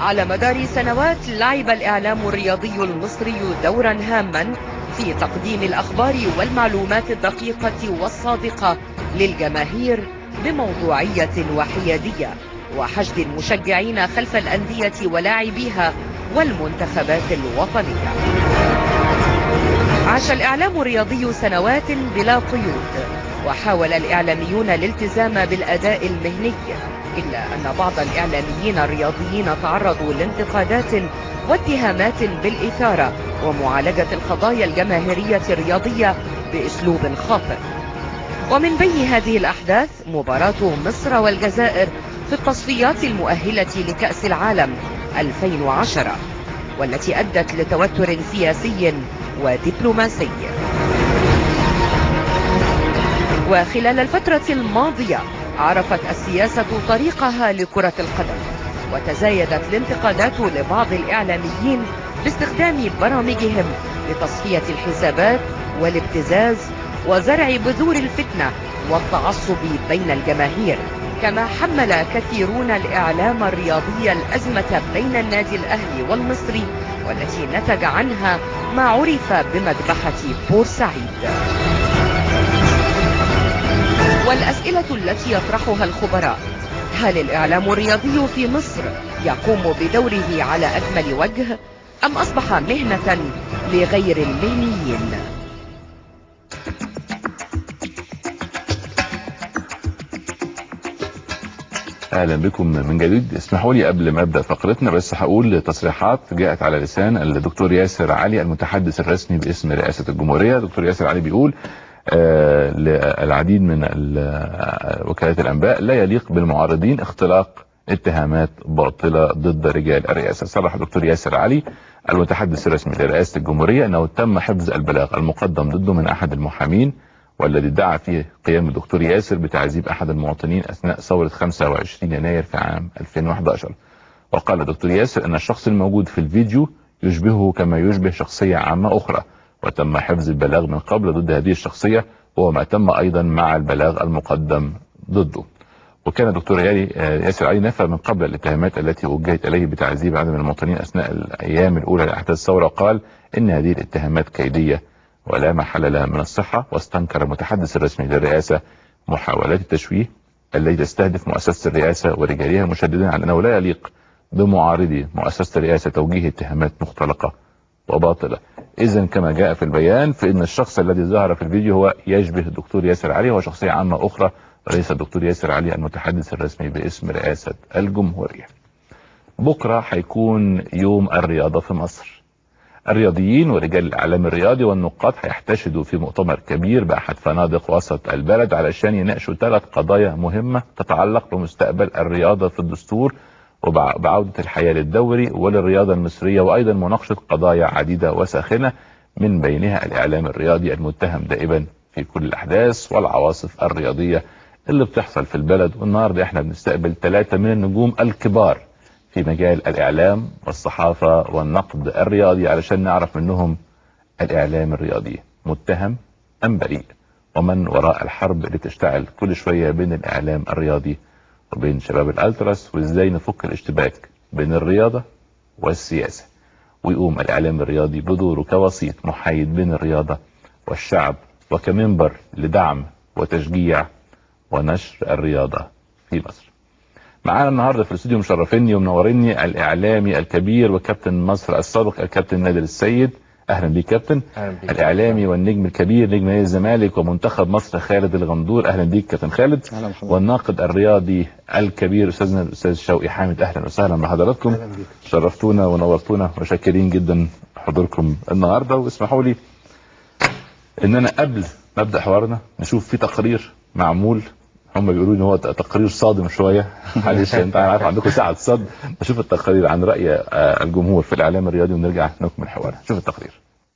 على مدار سنوات لعب الإعلام الرياضي المصري دورا هاما في تقديم الأخبار والمعلومات الدقيقة والصادقة للجماهير بموضوعية وحيادية وحشد المشجعين خلف الأندية ولاعبيها والمنتخبات الوطنية عاش الإعلام الرياضي سنوات بلا قيود وحاول الإعلاميون الالتزام بالأداء المهني إلا أن بعض الإعلاميين الرياضيين تعرضوا لانتقادات واتهامات بالإثارة ومعالجة القضايا الجماهيرية الرياضية بأسلوب خاطئ ومن بين هذه الأحداث مباراة مصر والجزائر في التصفيات المؤهلة لكأس العالم 2010 والتي أدت لتوتر سياسي ودبلوماسي وخلال الفترة الماضية عرفت السياسة طريقها لكرة القدم وتزايدت الانتقادات لبعض الإعلاميين باستخدام برامجهم لتصفية الحسابات والابتزاز وزرع بذور الفتنة والتعصب بين الجماهير كما حمل كثيرون الإعلام الرياضي الأزمة بين النادي الأهلي والمصري والتي نتج عنها ما عرف بمذبحة بورسعيد والأسئلة التي يطرحها الخبراء هل الإعلام الرياضي في مصر يقوم بدوره على أكمل وجه أم أصبح مهنة لغير المهنيين اهلا بكم من جديد اسمحوا لي قبل ما ابدا فقرتنا بس هقول تصريحات جاءت على لسان الدكتور ياسر علي المتحدث الرسمي باسم رئاسه الجمهوريه دكتور ياسر علي بيقول آه للعديد من وكالات الانباء لا يليق بالمعارضين اختلاق اتهامات باطله ضد رجال الرئاسه صرح الدكتور ياسر علي المتحدث الرسمي لرئاسه الجمهوريه انه تم حفظ البلاغ المقدم ضده من احد المحامين والذي ادعى فيه قيام الدكتور ياسر بتعذيب احد المواطنين اثناء ثوره 25 يناير في عام 2011 وقال الدكتور ياسر ان الشخص الموجود في الفيديو يشبهه كما يشبه شخصيه عامه اخرى وتم حفظ البلاغ من قبل ضد هذه الشخصيه وهو ما تم ايضا مع البلاغ المقدم ضده وكان الدكتور ياسر علي نفى من قبل الاتهامات التي وجهت اليه بتعذيب عدد من المواطنين اثناء الايام الاولى لاحداث الثوره وقال ان هذه الاتهامات كيديه ولا محل لها من الصحة واستنكر المتحدث الرسمي للرئاسة محاولات التشويه التي تستهدف مؤسسة الرئاسة ورجالها مشددا على أنه لا يليق بمعارضي مؤسسة الرئاسة توجيه اتهامات مختلقة وباطلة إذا كما جاء في البيان فإن الشخص الذي ظهر في الفيديو هو يشبه الدكتور ياسر علي هو شخصية عامة أخرى وليس الدكتور ياسر علي المتحدث الرسمي باسم رئاسة الجمهورية بكرة هيكون يوم الرياضة في مصر الرياضيين ورجال الاعلام الرياضي والنقاد هيحتشدوا في مؤتمر كبير باحد فنادق وسط البلد علشان يناقشوا ثلاث قضايا مهمه تتعلق بمستقبل الرياضه في الدستور وبعوده الحياه للدوري وللرياضه المصريه وايضا مناقشه قضايا عديده وساخنه من بينها الاعلام الرياضي المتهم دائما في كل الاحداث والعواصف الرياضيه اللي بتحصل في البلد والنهارده احنا بنستقبل ثلاثه من النجوم الكبار في مجال الإعلام والصحافة والنقد الرياضي علشان نعرف منهم الإعلام الرياضي متهم أم بريء ومن وراء الحرب اللي تشتعل كل شوية بين الإعلام الرياضي وبين شباب الألتراس وإزاي نفك الاشتباك بين الرياضة والسياسة ويقوم الإعلام الرياضي بدوره كوسيط محايد بين الرياضة والشعب وكمنبر لدعم وتشجيع ونشر الرياضة في مصر معانا النهارده في الاستوديو مشرفيني ومنوريني الاعلامي الكبير وكابتن مصر السابق الكابتن نادر السيد اهلا بيك كابتن أهلا بيك. الاعلامي والنجم الكبير نجم نادي الزمالك ومنتخب مصر خالد الغندور اهلا بيك كابتن خالد أهلا بحضرتك. والناقد الرياضي الكبير استاذنا الاستاذ شوقي حامد اهلا وسهلا بحضراتكم أهلا بيك. شرفتونا ونورتونا وشاكرين جدا حضوركم النهارده واسمحوا لي ان انا قبل ما ابدا حوارنا نشوف في تقرير معمول هم بيقولوا ان هو تقرير صادم شويه معلش انت عارف عندكم ساعه صد نشوف التقرير عن راي آه، الجمهور في الاعلام الرياضي ونرجع نكمل حوارنا شوف التقرير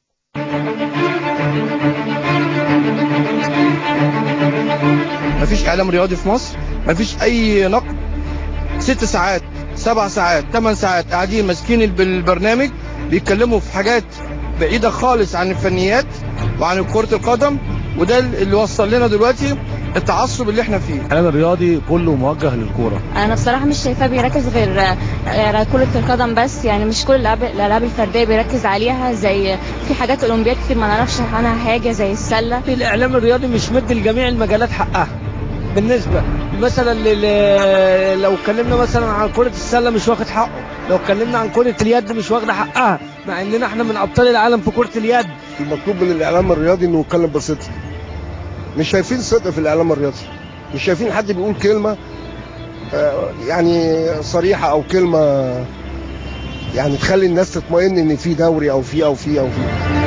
مفيش اعلام رياضي في مصر مفيش اي نقد ست ساعات سبع ساعات ثمان ساعات قاعدين ماسكين الب- البرنامج بيتكلموا في حاجات بعيده خالص عن الفنيات وعن كره القدم وده اللي وصل لنا دلوقتي التعصب اللي احنا فيه الاعلام الرياضي كله موجه للكوره انا بصراحه مش شايفاه بيركز غير على كره القدم بس يعني مش كل الألعاب- الالعاب الفرديه بيركز عليها زي في حاجات اولمبياد كتير ما نعرفش عنها حاجه زي السله الاعلام الرياضي مش مدي لجميع المجالات حقها بالنسبه مثلا لل... لو اتكلمنا مثلا عن كره السله مش واخد حقه لو اتكلمنا عن كره اليد مش واخده حقها مع اننا احنا من ابطال العالم في كره اليد المطلوب من الاعلام الرياضي انه يتكلم بصدق مش شايفين صدق في الاعلام الرياضي مش شايفين حد بيقول كلمه آه، يعني صريحه او كلمه يعني تخلي الناس تطمئن ان في دوري او في او في او في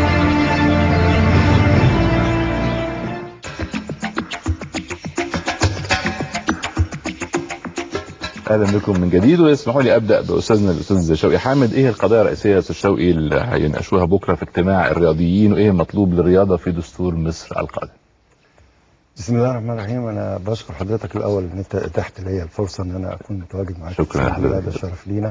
اهلا بكم من جديد واسمحوا لي ابدا باستاذنا الاستاذ شوقي حامد ايه القضايا الرئيسيه يا استاذ شوقي اللي هيناقشوها بكره في اجتماع الرياضيين وايه المطلوب للرياضه في دستور مصر القادم بسم الله الرحمن الرحيم انا بشكر حضرتك الاول ان انت اتحت لي الفرصه ان انا اكون متواجد معاك شكراً الحمد لله لحضرتك. ده شرف لينا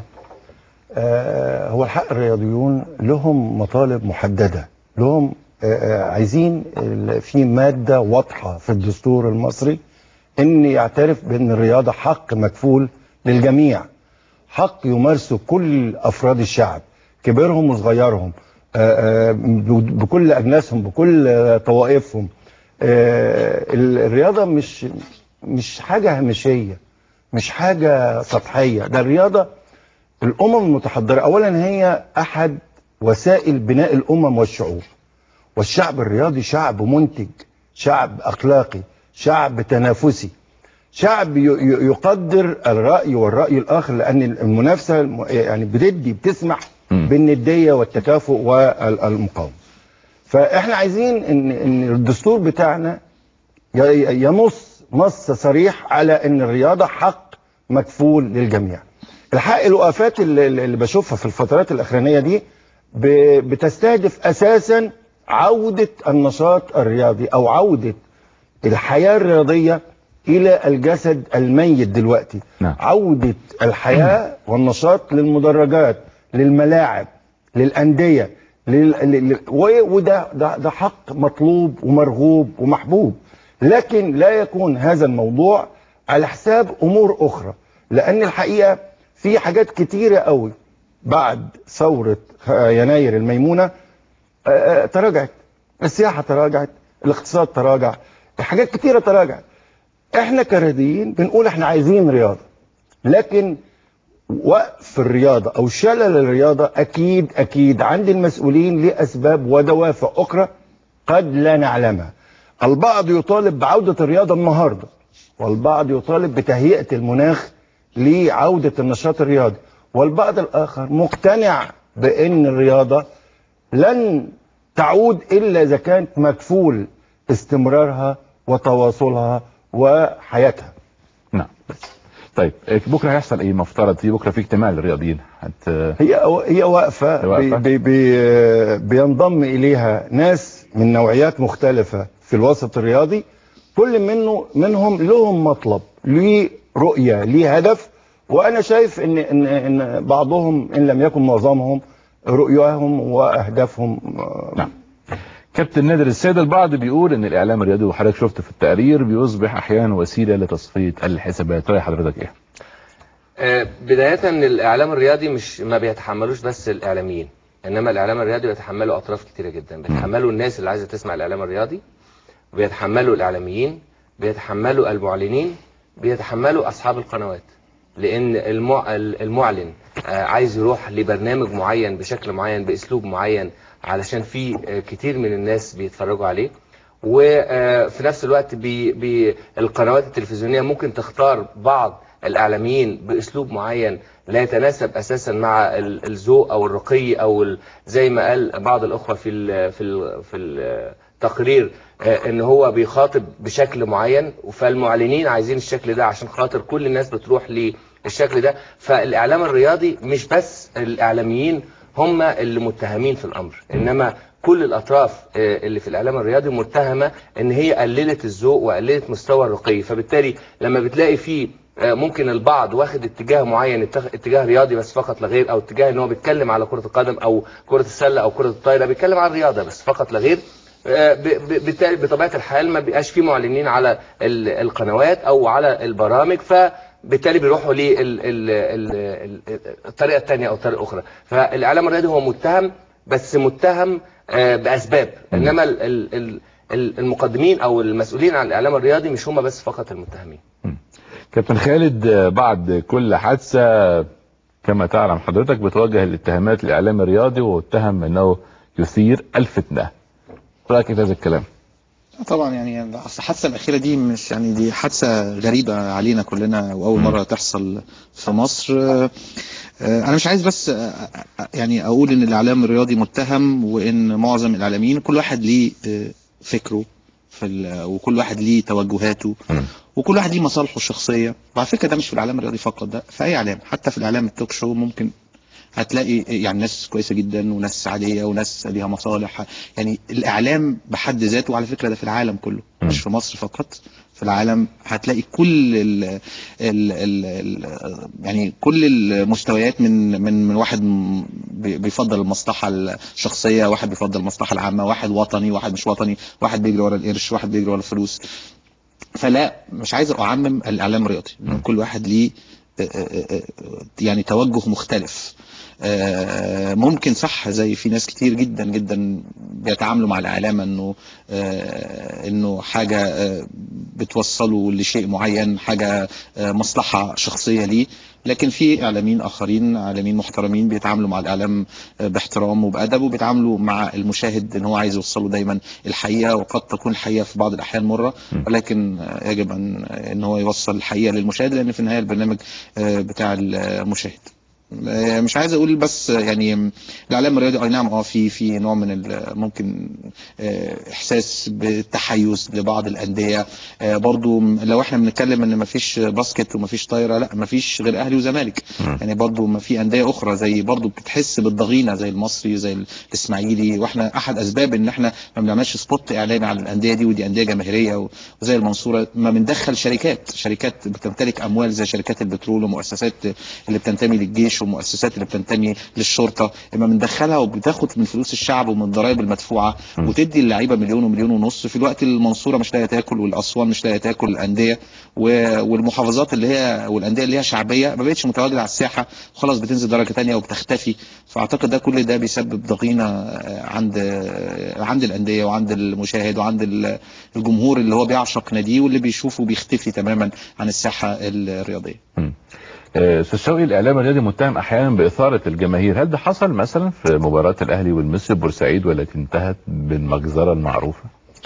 آه هو الحق الرياضيون لهم مطالب محدده لهم آه آه عايزين ال- في ماده واضحه في الدستور المصري ان يعترف بان الرياضه حق مكفول للجميع حق يمارسه كل افراد الشعب كبيرهم وصغيرهم آه، آه، بكل اجناسهم بكل آه، طوائفهم آه، ال- الرياضه مش مش حاجه هامشيه مش حاجه سطحيه ده الرياضه الامم المتحضره اولا هي احد وسائل بناء الامم والشعوب والشعب الرياضي شعب منتج شعب اخلاقي شعب تنافسي شعب ي- ي- يقدر الراي والراي الاخر لان المنافسه الم- يعني بتدي بتسمح مم. بالنديه والتكافؤ والمقاومه فاحنا عايزين ان ان الدستور بتاعنا ي- ينص نص صريح على ان الرياضه حق مكفول للجميع الحق الوقفات اللي, اللي بشوفها في الفترات الاخرانيه دي ب- بتستهدف اساسا عوده النشاط الرياضي او عوده الحياه الرياضيه الى الجسد الميت دلوقتي نعم. عوده الحياه والنشاط للمدرجات للملاعب للانديه لل... لل... و- وده ده, ده حق مطلوب ومرغوب ومحبوب لكن لا يكون هذا الموضوع على حساب امور اخرى لان الحقيقه في حاجات كتيره قوي بعد ثوره يناير الميمونه آه، آه، تراجعت السياحه تراجعت الاقتصاد تراجع حاجات كتيره تراجعت احنا كرياضيين بنقول احنا عايزين رياضه لكن وقف الرياضه او شلل الرياضه اكيد اكيد عند المسؤولين ليه اسباب ودوافع اخرى قد لا نعلمها البعض يطالب بعوده الرياضه النهارده والبعض يطالب بتهيئه المناخ لعوده النشاط الرياضي والبعض الاخر مقتنع بان الرياضه لن تعود الا اذا كانت مكفول استمرارها وتواصلها وحياتها نعم طيب إيه، بكره هيحصل ايه مفترض في بكره في اجتماع للرياضيين هت هي هي واقفه هي واقفة. بي بي بينضم اليها ناس من نوعيات مختلفه في الوسط الرياضي كل منه منهم لهم مطلب ليه رؤيه ليه هدف وانا شايف ان ان ان بعضهم ان لم يكن معظمهم رؤياهم واهدافهم آه، نعم كابتن نادر السيد البعض بيقول ان الاعلام الرياضي وحضرتك شفت في التقرير بيصبح احيانا وسيله لتصفيه الحسابات راي حضرتك ايه آه، بداية الإعلام الرياضي مش ما بيتحملوش بس الإعلاميين إنما الإعلام الرياضي بيتحمله أطراف كتيرة جدا بيتحملوا الناس اللي عايزة تسمع الإعلام الرياضي بيتحملوا الإعلاميين بيتحملوا المعلنين بيتحملوا أصحاب القنوات لأن المع... المعلن آه، عايز يروح لبرنامج معين بشكل معين بأسلوب معين علشان في آه، كتير من الناس بيتفرجوا عليه وفي نفس الوقت بي بي القنوات التلفزيونية ممكن تختار بعض الإعلاميين بأسلوب معين لا يتناسب أساسا مع ال- الذوق أو الرقي أو ال- زي ما قال بعض الأخوة في ال في ال في التقرير آه، إن هو بيخاطب بشكل معين فالمعلنين عايزين الشكل ده عشان خاطر كل الناس بتروح للشكل ده فالإعلام الرياضي مش بس الإعلاميين هم اللي متهمين في الأمر إنما كل الاطراف آه، اللي في الاعلام الرياضي متهمه ان هي قللت الذوق وقللت مستوى الرقي فبالتالي لما بتلاقي فيه آه، ممكن البعض واخد اتجاه معين اتخ- اتجاه رياضي بس فقط لا غير او اتجاه ان هو بيتكلم على كره القدم او كره السله او كره الطايره بيتكلم عن الرياضه بس فقط لا غير آه، ب- ب- بالتالي بطبيعه الحال ما بيبقاش في معلنين على ال- القنوات او على البرامج فبالتالي بيروحوا للطريقه الثانيه او الطريقه الاخرى فالاعلام الرياضي هو متهم بس متهم آه، باسباب انما ال- ال- ال- ال- المقدمين او المسؤولين عن الاعلام الرياضي مش هم بس فقط المتهمين كابتن خالد آه، بعد كل حادثة كما تعلم حضرتك بتوجه الاتهامات للإعلام الرياضي واتهم أنه يثير الفتنة رأيك في هذا الكلام طبعا يعني اصل الحادثه الاخيره دي مش يعني دي حادثه غريبه علينا كلنا واول مره تحصل في مصر آه، آه، انا مش عايز بس آه، آه، يعني اقول ان الاعلام الرياضي متهم وان معظم الاعلاميين كل واحد ليه آه، فكره في ال- وكل واحد ليه توجهاته وكل واحد ليه مصالحه الشخصيه وعلى فكره ده مش في الاعلام الرياضي فقط ده في اي اعلام حتى في الاعلام التوك شو ممكن هتلاقي يعني ناس كويسه جدا وناس عاديه وناس ليها مصالح يعني الاعلام بحد ذاته على فكره ده في العالم كله مش في مصر فقط في العالم هتلاقي كل ال ال ال ال يعني كل المستويات من من من واحد م- بي- بيفضل المصلحه الشخصيه واحد بيفضل المصلحه العامه واحد وطني واحد مش وطني واحد بيجري ورا القرش واحد بيجري ورا الفلوس فلا مش عايز اعمم الاعلام الرياضي إن كل واحد ليه آه، آه، آه، يعني توجه مختلف آه، ممكن صح زي في ناس كتير جدا جدا بيتعاملوا مع الاعلام انه آه، انه حاجه آه، بتوصله لشيء معين حاجه آه، مصلحه شخصيه ليه لكن في اعلاميين اخرين اعلاميين محترمين بيتعاملوا مع الاعلام آه، باحترام وبادب وبيتعاملوا مع المشاهد ان هو عايز يوصله دايما الحقيقه وقد تكون الحقيقه في بعض الاحيان مره ولكن آه، يجب ان ان هو يوصل الحقيقه للمشاهد لان في النهايه البرنامج آه، بتاع المشاهد آه، مش عايز اقول بس آه، يعني الاعلام الرياضي اي نعم اه في في نوع من ال- ممكن آه، احساس بالتحيز لبعض الانديه آه، برضو م- لو احنا بنتكلم ان مفيش باسكت ومفيش طايره لا مفيش غير اهلي وزمالك يعني برضو ما في انديه اخرى زي برضو بتحس بالضغينه زي المصري زي الاسماعيلي واحنا احد اسباب ان احنا ما بنعملش سبوت اعلامي على الانديه دي ودي انديه جماهيريه و- وزي المنصوره ما بندخل شركات شركات بتمتلك اموال زي شركات البترول ومؤسسات اللي بتنتمي للجيش ومؤسسات اللي بتنتمي للشرطه اما بندخلها وبتاخد من فلوس الشعب ومن الضرائب المدفوعه وتدي اللعيبه مليون ومليون ونص في الوقت اللي المنصوره مش لاقيه تاكل والاسوان مش لاقيه تاكل الانديه و- والمحافظات اللي هي والانديه اللي هي شعبيه ما بقتش متواجده على الساحه خلاص بتنزل درجه تانية وبتختفي فاعتقد ده كل ده بيسبب ضغينه آه، عند آه، عند الانديه وعند المشاهد وعند ال- الجمهور اللي هو بيعشق ناديه واللي بيشوفه بيختفي تماما عن الساحه الرياضيه آه، استاذ شوقي الاعلام الرياضي متهم احيانا باثاره الجماهير هل ده حصل مثلا في مباراه الاهلي والمصري بورسعيد والتي انتهت بالمجزره المعروفه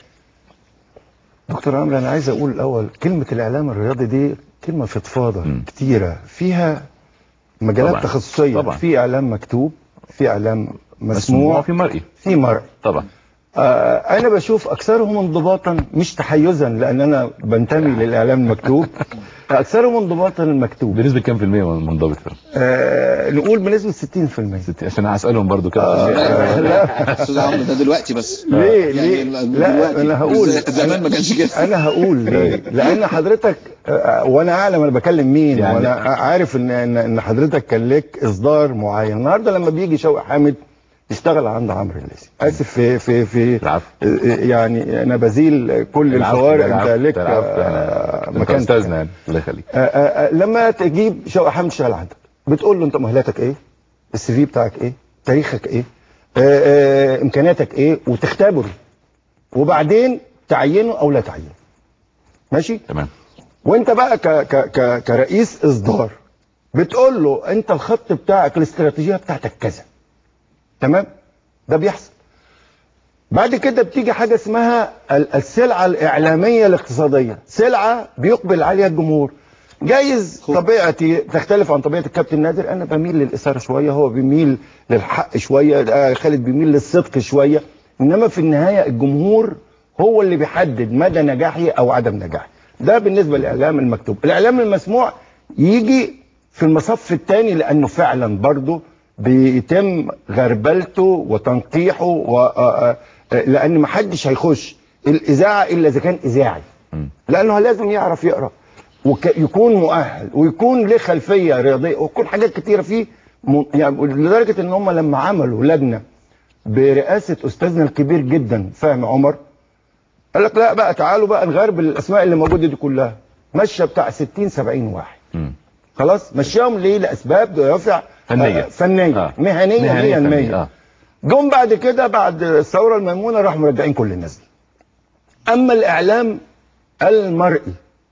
دكتور عمرو انا عايز اقول الاول كلمه الاعلام الرياضي دي كلمه فضفاضه كتيره فيها مجالات طبعاً. تخصصيه طبعاً. في اعلام مكتوب في اعلام مسموع في مرئي في مرئي طبعا آه انا بشوف اكثرهم انضباطا مش تحيزا لان انا بنتمي للاعلام المكتوب اكثرهم انضباطا المكتوب بنسبه كام في الميه منضبط فيهم؟ آه نقول بنسبه 60% عشان هسالهم برضو كده آه لا استاذ عمرو ده دلوقتي بس ليه يعني ليه لا دلوقتي. انا هقول ز- زمان ما كانش كده انا هقول ليه لان حضرتك آه، وانا اعلم انا بكلم مين يعني- وانا عارف ان ان إن حضرتك كان لك اصدار معين النهارده لما بيجي شوقي حامد يشتغل عند عمرو الليثي اسف في في في يعني انا بزيل كل العفو، الفوارق العفو، انت لك العفو، آه، احنا- انت مكانتك. استاذنا يعني الله يخليك آه، آه، آه، لما تجيب شوقي حامد يشتغل عندك بتقول له انت مؤهلاتك ايه السي في بتاعك ايه تاريخك ايه آه، آه، امكانياتك ايه وتختبره وبعدين تعينه او لا تعينه ماشي تمام وانت بقى ك ك ك كرئيس اصدار بتقول له انت الخط بتاعك الاستراتيجيه بتاعتك كذا تمام ده بيحصل بعد كده بتيجي حاجه اسمها ال- السلعه الاعلاميه الاقتصاديه سلعه بيقبل عليها الجمهور جايز طبيعتي تختلف عن طبيعه الكابتن نادر انا بميل للاثاره شويه هو بيميل للحق شويه آه، خالد بيميل للصدق شويه انما في النهايه الجمهور هو اللي بيحدد مدى نجاحي او عدم نجاحي ده بالنسبه للاعلام المكتوب الاعلام المسموع يجي في المصف الثاني لانه فعلا برضه بيتم غربلته وتنقيحه و آه، آه، لان محدش هيخش الاذاعه الا اذا كان اذاعي لانه لازم يعرف يقرا ويكون مؤهل ويكون له خلفيه رياضيه ويكون حاجات كتيره فيه م... يعني لدرجه ان هم لما عملوا لجنه برئاسه استاذنا الكبير جدا فهمي عمر قال لك لا بقى تعالوا بقى نغرب الاسماء اللي موجوده دي كلها مشى بتاع 60 70 واحد مم. خلاص مشاهم ليه لاسباب دوافع فنية. آه، فنيه آه. مهنيه مهنية فنية. 100% آه. جم بعد كده بعد الثوره الميمونه راحوا مرجعين كل الناس دي اما الاعلام المرئي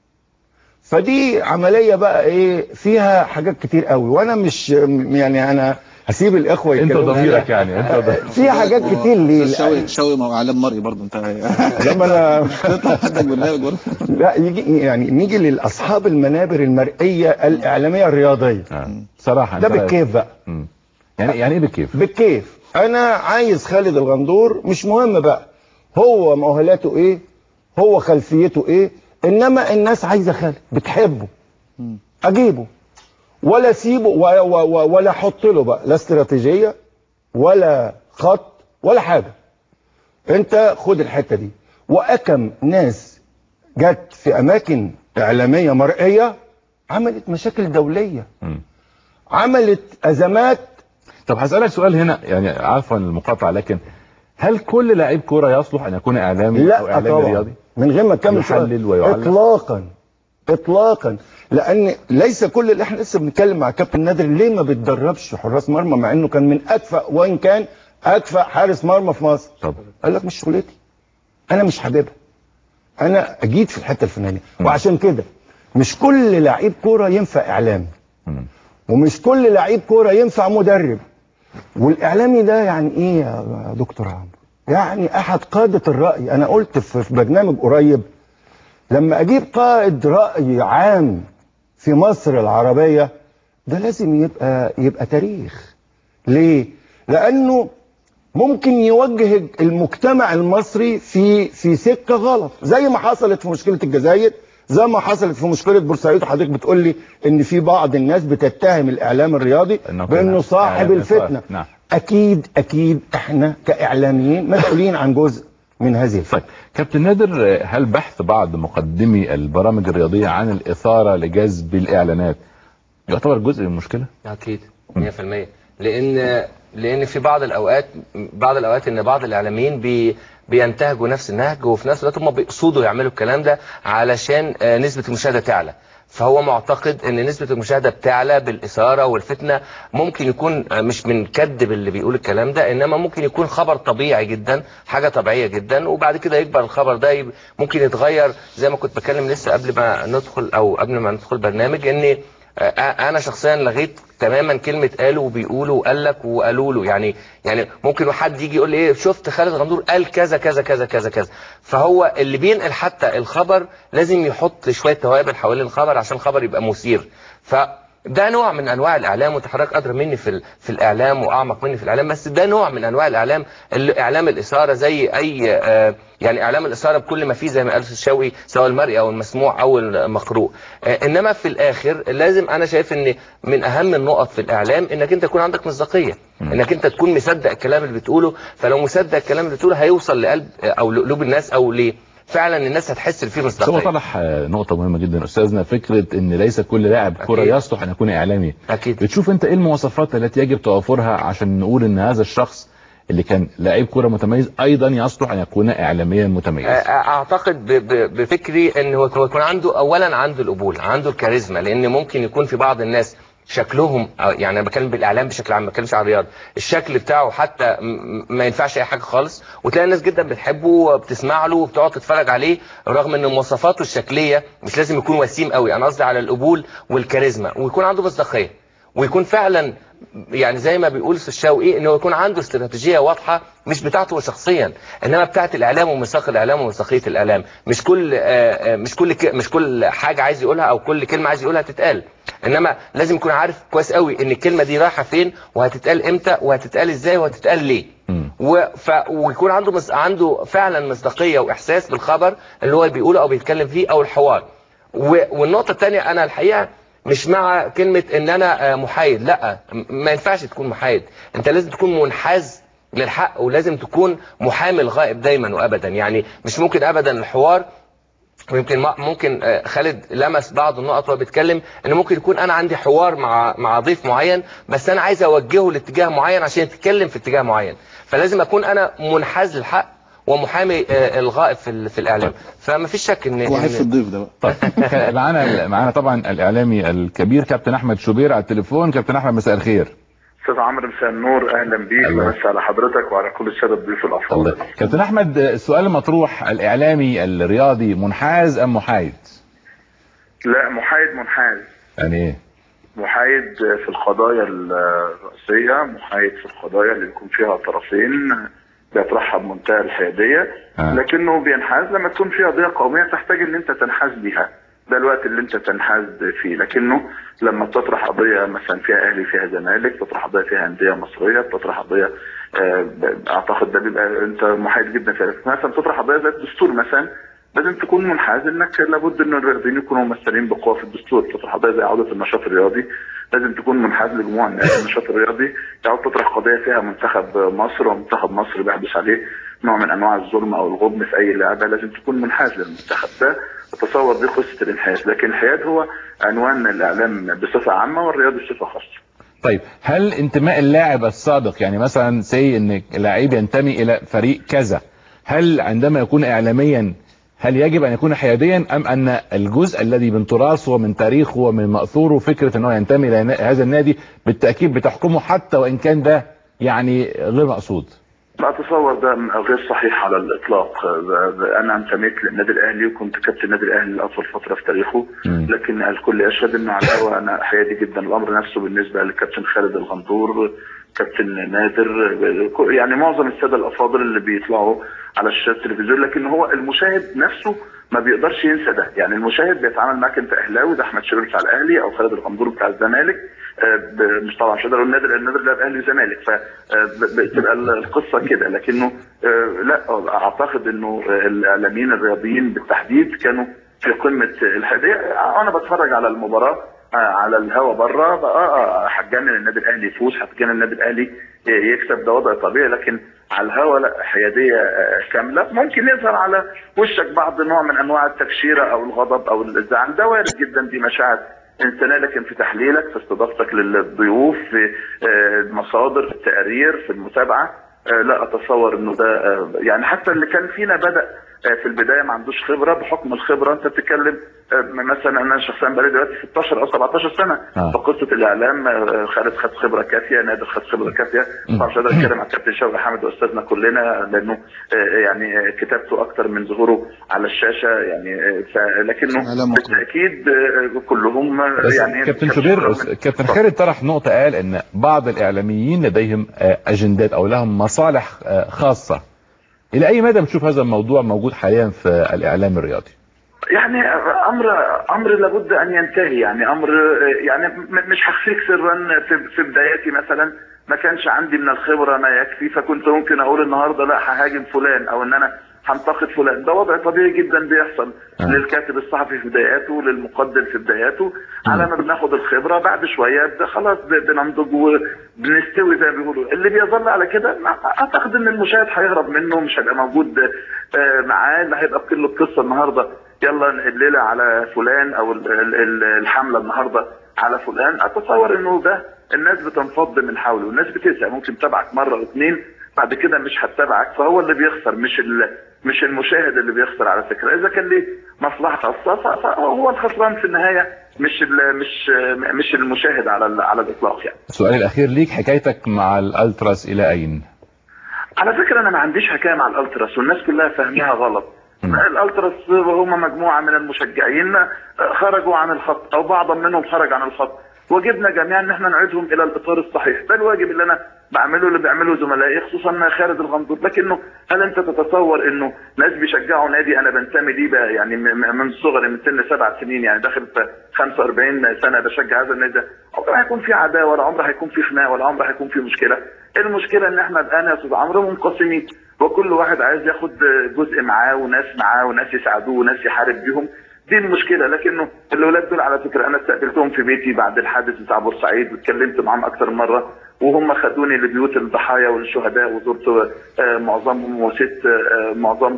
فدي عمليه بقى ايه فيها حاجات كتير قوي وانا مش يعني انا هسيب الاخوه انت يتكلموا ضميرك يعني انت ضميرك. فيها حاجات كتير ليه شوي شوي ما هو اعلام مرئي برضه انت لما انا تطلع عندك برنامج برضه لا يجي يعني نيجي لاصحاب المنابر المرئيه الاعلاميه الرياضيه آه. صراحه ده أنت- بالكيف بقى مم. يعني يعني ايه بالكيف بالكيف انا عايز خالد الغندور مش مهم بقى هو مؤهلاته ايه هو خلفيته ايه انما الناس عايزه خالد بتحبه اجيبه ولا اسيبه ولا, ولا, ولا احط له بقى لا استراتيجيه ولا خط ولا حاجه انت خد الحته دي واكم ناس جت في اماكن اعلاميه مرئيه عملت مشاكل دوليه مم. عملت ازمات طب هسألك سؤال هنا يعني عفوا المقاطعة لكن هل كل لاعب كورة يصلح أن يكون إعلامي أو لا إعلامي طبعا رياضي؟ من غير ما تكمل يحلل سؤال. ويعلق. اطلاقا اطلاقا لان ليس كل اللي احنا لسه بنتكلم مع كابتن نادر ليه ما بيتدربش حراس مرمى مع انه كان من اكفأ وان كان اكفأ حارس مرمى في مصر طب قال لك مش شغلتي انا مش حاببها انا اجيد في الحته الفلانيه وعشان كده مش كل لعيب كوره ينفع اعلامي مم. ومش كل لعيب كوره ينفع مدرب والاعلامي ده يعني ايه يا دكتور عمرو يعني احد قاده الراي انا قلت في في برنامج قريب لما اجيب قائد راي عام في مصر العربيه ده لازم يبقى يبقى تاريخ ليه لانه ممكن يوجه المجتمع المصري في في سكه غلط زي ما حصلت في مشكله الجزائر زي ما حصلت في مشكله بورسعيد وحضرتك بتقول لي ان في بعض الناس بتتهم الاعلام الرياضي إنه بانه كان صاحب إعلام الفتنه إثارة. نعم. اكيد اكيد احنا كاعلاميين مسؤولين عن جزء من هذه الفتنه طيب كابتن نادر هل بحث بعض مقدمي البرامج الرياضية عن الإثارة لجذب الإعلانات يعتبر جزء من المشكلة؟ اكيد 100% لان لان في بعض الاوقات بعض الاوقات ان بعض الاعلاميين بي بينتهجوا نفس النهج وفي نفس الوقت هم بيقصدوا يعملوا الكلام ده علشان آه، نسبه المشاهده تعلى فهو معتقد ان نسبه المشاهده بتعلى بالاثاره والفتنه ممكن يكون آه، مش من كذب اللي بيقول الكلام ده انما ممكن يكون خبر طبيعي جدا حاجه طبيعيه جدا وبعد كده يكبر الخبر ده يب- ممكن يتغير زي ما كنت بتكلم لسه قبل ما ندخل او قبل ما ندخل برنامج ان آه، انا شخصيا لغيت تماما كلمه قالوا وبيقولوا وقال لك وقالوا له يعني يعني ممكن حد يجي يقول لي ايه شفت خالد غندور قال كذا كذا كذا كذا كذا فهو اللي بينقل حتى الخبر لازم يحط شويه توابل حوالين الخبر عشان الخبر يبقى مثير ف ده نوع من انواع الاعلام وانت حضرتك ادرى مني في ال- في الاعلام واعمق مني في الاعلام بس ده نوع من انواع الاعلام اللي- اعلام الاثاره زي اي آه، يعني اعلام الاثاره بكل ما فيه زي ما قال الاستاذ شوقي سواء المرئي او المسموع او المقروء آه، انما في الاخر لازم انا شايف ان من اهم النقط في الاعلام انك انت يكون عندك مصداقيه انك انت تكون مصدق الكلام اللي بتقوله فلو مصدق الكلام اللي بتقوله هيوصل لقلب او لقلوب الناس او ل فعلا الناس هتحس ان في بس هو مصداقيه طرح آه، نقطة مهمة جدا أستاذنا فكرة إن ليس كل لاعب كرة أكيد. يصلح أن يكون إعلامي اكيد بتشوف أنت إيه المواصفات التي يجب توافرها عشان نقول إن هذا الشخص اللي كان لعيب كرة متميز أيضا يصلح أن يكون إعلاميا متميز اعتقد ب- ب- بفكري ان هو هو يكون عنده اولا عنده القبول عنده الكاريزما لان ممكن يكون في بعض الناس شكلهم أو يعني انا بتكلم بالاعلام بشكل عام ما بتكلمش عن الرياضه الشكل بتاعه حتى م- م- ما ينفعش اي حاجه خالص وتلاقي الناس جدا بتحبه وبتسمع له وبتقعد تتفرج عليه رغم ان مواصفاته الشكليه مش لازم يكون وسيم قوي انا قصدي على القبول والكاريزما ويكون عنده مصداقيه ويكون فعلا يعني زي ما بيقول في الشوقي انه يكون عنده استراتيجيه واضحه مش بتاعته هو شخصيا انما بتاعت الاعلام وميثاق الاعلام وميثاقيه الاعلام مش كل آه، آه، مش كل ك- مش كل حاجه عايز يقولها او كل كلمه عايز يقولها تتقال انما لازم يكون عارف كويس قوي ان الكلمه دي رايحه فين وهتتقال امتى وهتتقال ازاي وهتتقال ليه مم. و... ف... ويكون عنده مس... عنده فعلا مصداقيه واحساس بالخبر اللي هو بيقوله او بيتكلم فيه او الحوار و... والنقطه الثانيه انا الحقيقه مش مع كلمه ان انا آه، محايد لا م- ما ينفعش تكون محايد انت لازم تكون منحاز للحق ولازم تكون محامي الغائب دايما وابدا يعني مش ممكن ابدا الحوار ويمكن ما- ممكن آه، خالد لمس بعض النقط وهو بيتكلم ان ممكن يكون انا عندي حوار مع مع ضيف معين بس انا عايز اوجهه لاتجاه معين عشان يتكلم في اتجاه معين فلازم اكون انا منحاز للحق ومحامي آه، الغائب في ال- في الاعلام فما فيش شك ان هو إن- هيف الضيف ده بقى طيب معانا معانا طبعا الاعلامي الكبير كابتن احمد شوبير على التليفون كابتن احمد مساء الخير استاذ عمرو مساء النور اهلا بيك الله. ومسا على حضرتك وعلى كل الساده الضيوف الافاضل الله كابتن احمد السؤال المطروح الاعلامي الرياضي منحاز ام محايد لا محايد منحاز يعني ايه محايد في القضايا الرئيسيه محايد في القضايا اللي يكون فيها طرفين بيطرحها بمنتهى الحياديه آه. لكنه بينحاز لما تكون فيها قضيه قوميه تحتاج ان انت تنحاز ليها ده الوقت اللي انت تنحاز فيه لكنه لما تطرح قضيه مثلا فيها اهلي فيها زمالك تطرح قضيه فيها انديه مصريه تطرح قضيه آه، ب- اعتقد ده بيبقى انت محايد جدا فيها مثلا تطرح قضيه زي الدستور مثلا لازم تكون منحاز انك لابد ان الرياضيين يكونوا ممثلين بقوه في الدستور تطرح قضيه زي عوده النشاط الرياضي لازم تكون منحاز لجموع الناس النشاط الرياضي تعود تطرح قضيه فيها منتخب مصر ومنتخب مصر بيحدث عليه نوع من انواع الظلم او الغبن في اي لعبه لازم تكون منحاز للمنتخب ده اتصور دي قصه الانحياز لكن الانحياز هو عنوان الاعلام بصفه عامه والرياضي بصفه خاصه طيب هل انتماء اللاعب السابق يعني مثلا سي ان لعيب ينتمي الى فريق كذا هل عندما يكون اعلاميا هل يجب ان يكون حياديا ام ان الجزء الذي من تراثه ومن تاريخه ومن مأثوره فكره انه ينتمي الى نا- هذا النادي بالتاكيد بتحكمه حتى وان كان ده يعني غير مقصود لا اتصور ده غير صحيح على الاطلاق ده- ده انا انتميت للنادي الاهلي وكنت كابتن النادي الاهلي لاطول فتره في تاريخه مم. لكن الكل يشهد انه على الهواء انا حيادي جدا الامر نفسه بالنسبه للكابتن خالد الغندور كابتن نادر يعني معظم الساده الافاضل اللي بيطلعوا على الشاشه التلفزيون لكن هو المشاهد نفسه ما بيقدرش ينسى ده يعني المشاهد بيتعامل معاك انت اهلاوي ده احمد شيرين بتاع الاهلي او خالد الغندور بتاع الزمالك آه، ب- مش طبعا مش هقدر اقول النادي النادي اللي اهلي وزمالك فبتبقى القصه كده لكنه آه، لا اعتقد انه آه، الاعلاميين الرياضيين بالتحديد كانوا في قمه الحياديه انا بتفرج على المباراه آه، على الهوا بره اه هتجنن النادي الاهلي يفوز هتجنن النادي الاهلي يكسب ده وضع طبيعي لكن على الهوا لا حياديه آه، كامله ممكن يظهر على وشك بعض نوع من انواع التبشيره او الغضب او الزعل ده وارد جدا دي مشاعر انسانيه لكن في تحليلك في استضافتك للضيوف في آه، المصادر في التقارير في المتابعه آه، لا اتصور انه ده آه، يعني حتى اللي كان فينا بدا آه، في البدايه ما عندوش خبره بحكم الخبره انت بتتكلم آه، مثلا انا شخصيا بقالي دلوقتي 16 او 17 سنه آه. فقصه الاعلام آه، خالد خد خبره كافيه نادر خد خبره كافيه طبعا مش قادر اتكلم عن كابتن شوقي حامد واستاذنا كلنا لانه آه، يعني آه، كتابته اكتر من ظهوره على الشاشه يعني آه، ف- لكنه إعلام مقنع. بالتاكيد آه، كلهم آه، بس يعني كابتن شوبير كابتن خالد طرح نقطة قال ان بعض الاعلاميين لديهم آه، اجندات او لهم مصالح آه، خاصة الى اي مدى بتشوف هذا الموضوع موجود حاليا في الاعلام الرياضي يعني امر امر لابد ان ينتهي يعني امر يعني م- مش هخفيك سرا في في بداياتي مثلا ما كانش عندي من الخبره ما يكفي فكنت ممكن اقول النهارده لا ههاجم فلان او ان انا هنتقد فلان ده وضع طبيعي جدا بيحصل آه. للكاتب الصحفي في بداياته للمقدم في بداياته على ما بناخد الخبره بعد شويه ده خلاص ب- بننضج وبنستوي زي ما بيقولوا اللي بيظل على كده ما- اعتقد ان المشاهد هيهرب منه مش هيبقى موجود آه، معاه اللي هيبقى بكل القصه النهارده يلا الليله على فلان او ال- ال- ال- الحمله النهارده على فلان اتصور انه ده الناس بتنفض من حوله والناس بتزهق ممكن تتابعك مره واثنين بعد كده مش هتتابعك فهو اللي بيخسر مش ال- مش المشاهد اللي بيخسر على فكره اذا كان ليه مصلحه خاصه ف- فهو الخسران في النهايه مش ال- مش مش المشاهد على ال- على الاطلاق يعني السؤال الاخير ليك حكايتك مع الالتراس الى اين على فكره انا ما عنديش حكايه مع الالتراس والناس كلها فاهميها غلط الالتراس هم مجموعه من المشجعين خرجوا عن الخط او بعض منهم خرج عن الخط واجبنا جميعا ان احنا نعيدهم الى الاطار الصحيح ده الواجب اللي انا بعمله اللي بيعمله زملائي خصوصا خالد الغندور لكنه هل انت تتصور انه ناس بيشجعوا نادي انا بنتمي ليه بقى يعني م- م- من صغري من سن سبع سنين يعني داخل في 45 سنه بشجع هذا النادي ده عمر هيكون في عداوه ولا عمر هيكون في خناقه ولا عمر هيكون في مشكله المشكله ان احنا الان يا استاذ عمرو منقسمين وكل واحد عايز ياخد جزء معاه وناس معاه وناس يساعدوه وناس يحارب بيهم دي المشكله لكنه الاولاد دول على فكره انا استقبلتهم في بيتي بعد الحادث بتاع بورسعيد واتكلمت معاهم اكثر من مره وهم خدوني لبيوت الضحايا والشهداء وزرت آه، معظمهم وست آه، معظمهم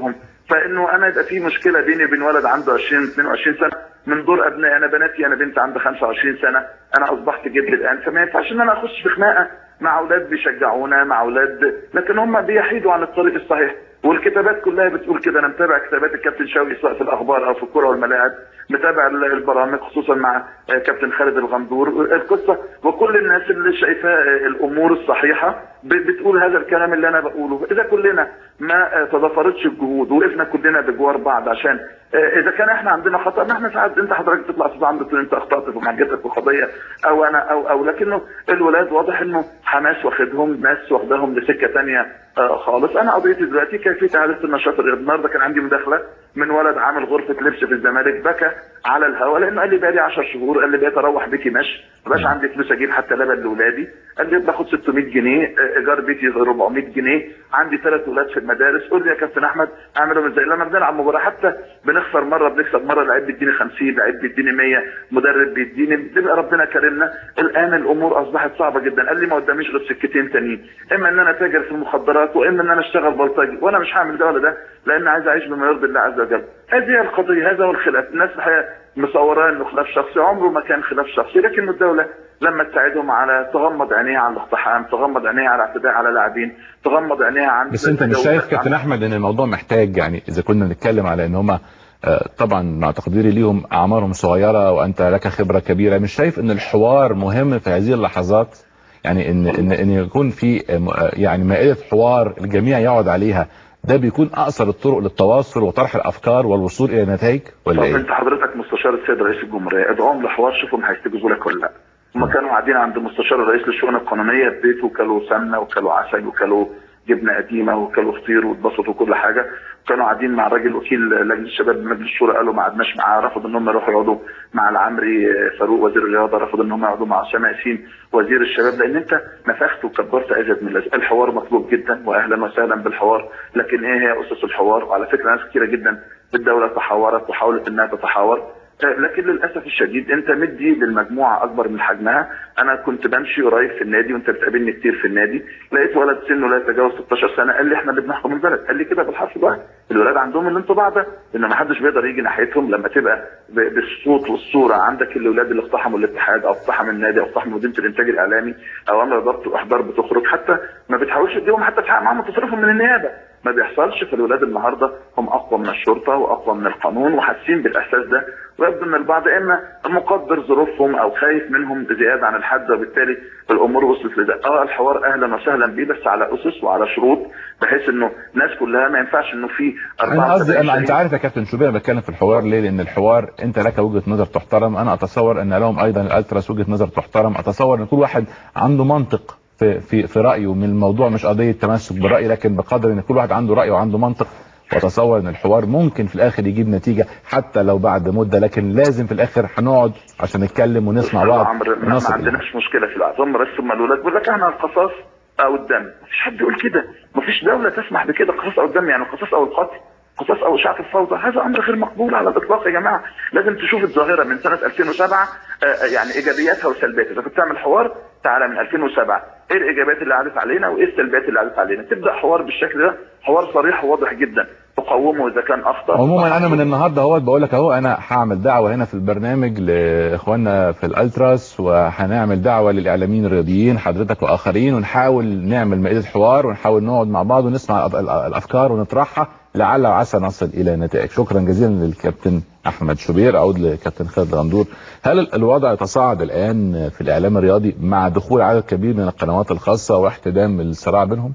فانه انا يبقى في مشكله بيني وبين ولد عنده 20 22 سنه من دور ابنائي انا بناتي انا بنت عندها 25 سنه انا اصبحت جد الان فما ينفعش ان انا اخش في خناقه مع اولاد بيشجعونا مع اولاد لكن هم بيحيدوا عن الطريق الصحيح والكتابات كلها بتقول كده انا متابع كتابات الكابتن شوقي سواء في الاخبار او في الكره والملاعب متابع ال- البرامج خصوصا مع آه، كابتن خالد الغندور القصه وكل الناس اللي شايفاه آه، الامور الصحيحه ب- بتقول هذا الكلام اللي انا بقوله اذا كلنا ما آه، تضافرتش الجهود وقفنا كلنا بجوار بعض عشان آه، اذا كان احنا عندنا خطا ما احنا ساعات انت حضرتك تطلع استاذ عمرو تقول انت اخطات في محجتك وقضيه او انا او او لكنه الولاد واضح انه حماس واخدهم ناس واخداهم لسكه ثانيه خالص انا قضيتي دلوقتي كيفيه اعاده النشاط الرياضي النهارده كان عندي مداخله من ولد عامل غرفه لبس في الزمالك بكى على الهواء لانه قال لي بقى لي 10 شهور قال لي بقيت اروح بيتي مشي ما بقاش عندي فلوس اجيب حتى لبن لاولادي قال لي باخد 600 جنيه آه، ايجار بيتي 400 جنيه عندي ثلاث اولاد في المدارس قول لي يا كابتن احمد اعملهم ازاي لما بنلعب مباراه حتى بنخسر مره بنكسب مره لعيب بيديني 50 لعيب بيديني 100 مدرب بيديني بيبقى ربنا كرمنا الان الامور اصبحت صعبه جدا قال لي ما قداميش غير سكتين تانيين اما ان انا تاجر في المخدرات واما ان انا اشتغل بلطجي وانا مش هعمل ده ولا ده لان عايز اعيش بما يرضي الله عز وجل هذه هي القضيه هذا هو الخلاف الناس الحقيقه مصوراه انه خلاف شخصي عمره ما كان خلاف شخصي لكن الدوله لما تساعدهم على تغمض عينيها عن الاقتحام تغمض عينيها على الاعتداء على لاعبين تغمض عينيها عن بس انت مش شايف كابتن احمد ان الموضوع محتاج يعني اذا كنا بنتكلم على ان هم طبعا مع تقديري ليهم اعمارهم صغيره وانت لك خبره كبيره مش شايف ان الحوار مهم في هذه اللحظات يعني ان ان ان يكون في آه، يعني مائده حوار الجميع يقعد عليها ده بيكون اقصر الطرق للتواصل وطرح الافكار والوصول الى نتائج ولا طب ايه؟ انت حضرتك مستشار السيد رئيس الجمهوريه ادعوهم لحوار شوفهم هيستجيبوا لك ولا لا هم كانوا قاعدين عند مستشار الرئيس للشؤون القانونيه في بيته وكلوا سمنه وكلوا عسل وكلوا جبنه قديمه وكلوا فطير واتبسطوا كل حاجه كانوا قاعدين مع الراجل وكيل لجنه الشباب بمجلس الشورى قالوا ما قعدناش معاه رفض ان هم يروحوا يقعدوا مع العمري فاروق وزير الرياضه رفض ان هم يقعدوا مع اسامه ياسين وزير الشباب لان انت نفخت وكبرت ازيد من اللازم الحوار مطلوب جدا واهلا وسهلا بالحوار لكن ايه هي اسس الحوار وعلى فكره ناس كثيره جدا في الدوله تحاورت وحاولت انها تتحاور لكن للاسف الشديد انت مدي للمجموعه اكبر من حجمها انا كنت بمشي قريب في النادي وانت بتقابلني كتير في النادي لقيت ولد سنه لا يتجاوز 16 سنه قال لي احنا اللي بنحكم البلد قال لي كده بالحرف الواحد الولاد عندهم الانطباع ده ان ما حدش بيقدر يجي ناحيتهم لما تبقى ب- بالصوت والصوره عندك الاولاد اللي اقتحموا الاتحاد او اقتحموا النادي او اقتحموا مدينه الانتاج الاعلامي او امر ضبط واحضار بتخرج حتى ما بتحاولش تديهم حتى تحقق معاهم تصرفهم من النيابه ما بيحصلش فالولاد النهارده هم اقوى من الشرطه واقوى من القانون وحاسين بالاحساس ده ويبدو ان البعض اما مقدر ظروفهم او خايف منهم زياده عن الحد وبالتالي الامور وصلت لده اه الحوار اهلا وسهلا بيه بس على اسس وعلى شروط بحيث انه الناس كلها ما ينفعش انه في انا قصدي 74 انا انت عارف يا كابتن شوبير انا بتكلم في الحوار ليه لان الحوار انت لك وجهه نظر تحترم انا اتصور ان لهم ايضا الالتراس وجهه نظر تحترم اتصور ان كل واحد عنده منطق في في في رايه من الموضوع مش قضيه تمسك بالراي لكن بقدر ان كل واحد عنده راي وعنده منطق واتصور ان الحوار ممكن في الاخر يجيب نتيجه حتى لو بعد مده لكن لازم في الاخر هنقعد عشان نتكلم ونسمع أستاذ بعض عمرو ما, ما ونصل إلى- عندناش مشكله في العظام بس ثم الولاد بيقول لك احنا القصاص او الدم مفيش حد يقول كده مفيش دوله تسمح بكده قصاص او الدم يعني القصاص او القتل قصاص او اشاعه الفوضى هذا امر غير مقبول على الاطلاق يا جماعه لازم تشوف الظاهره من سنه 2007 آه، يعني ايجابياتها وسلبياتها اذا كنت تعمل حوار تعالى من 2007 ايه الايجابيات اللي عادت علينا وايه السلبيات اللي عادت علينا تبدا حوار بالشكل ده حوار صريح وواضح جدا تقومه اذا كان اخطا عموما انا من النهارده اهوت بقول لك اهو انا هعمل دعوه هنا في البرنامج لاخواننا في الالتراس وهنعمل دعوه للاعلاميين الرياضيين حضرتك واخرين ونحاول نعمل مائده حوار ونحاول نقعد مع بعض ونسمع الأ- الأ- الافكار ونطرحها لعل وعسى نصل الى نتائج شكرا جزيلا للكابتن احمد شوبير اعود لكابتن خالد غندور هل ال- الوضع يتصاعد الان في الاعلام الرياضي مع دخول عدد كبير من القنوات الخاصه واحتدام الصراع بينهم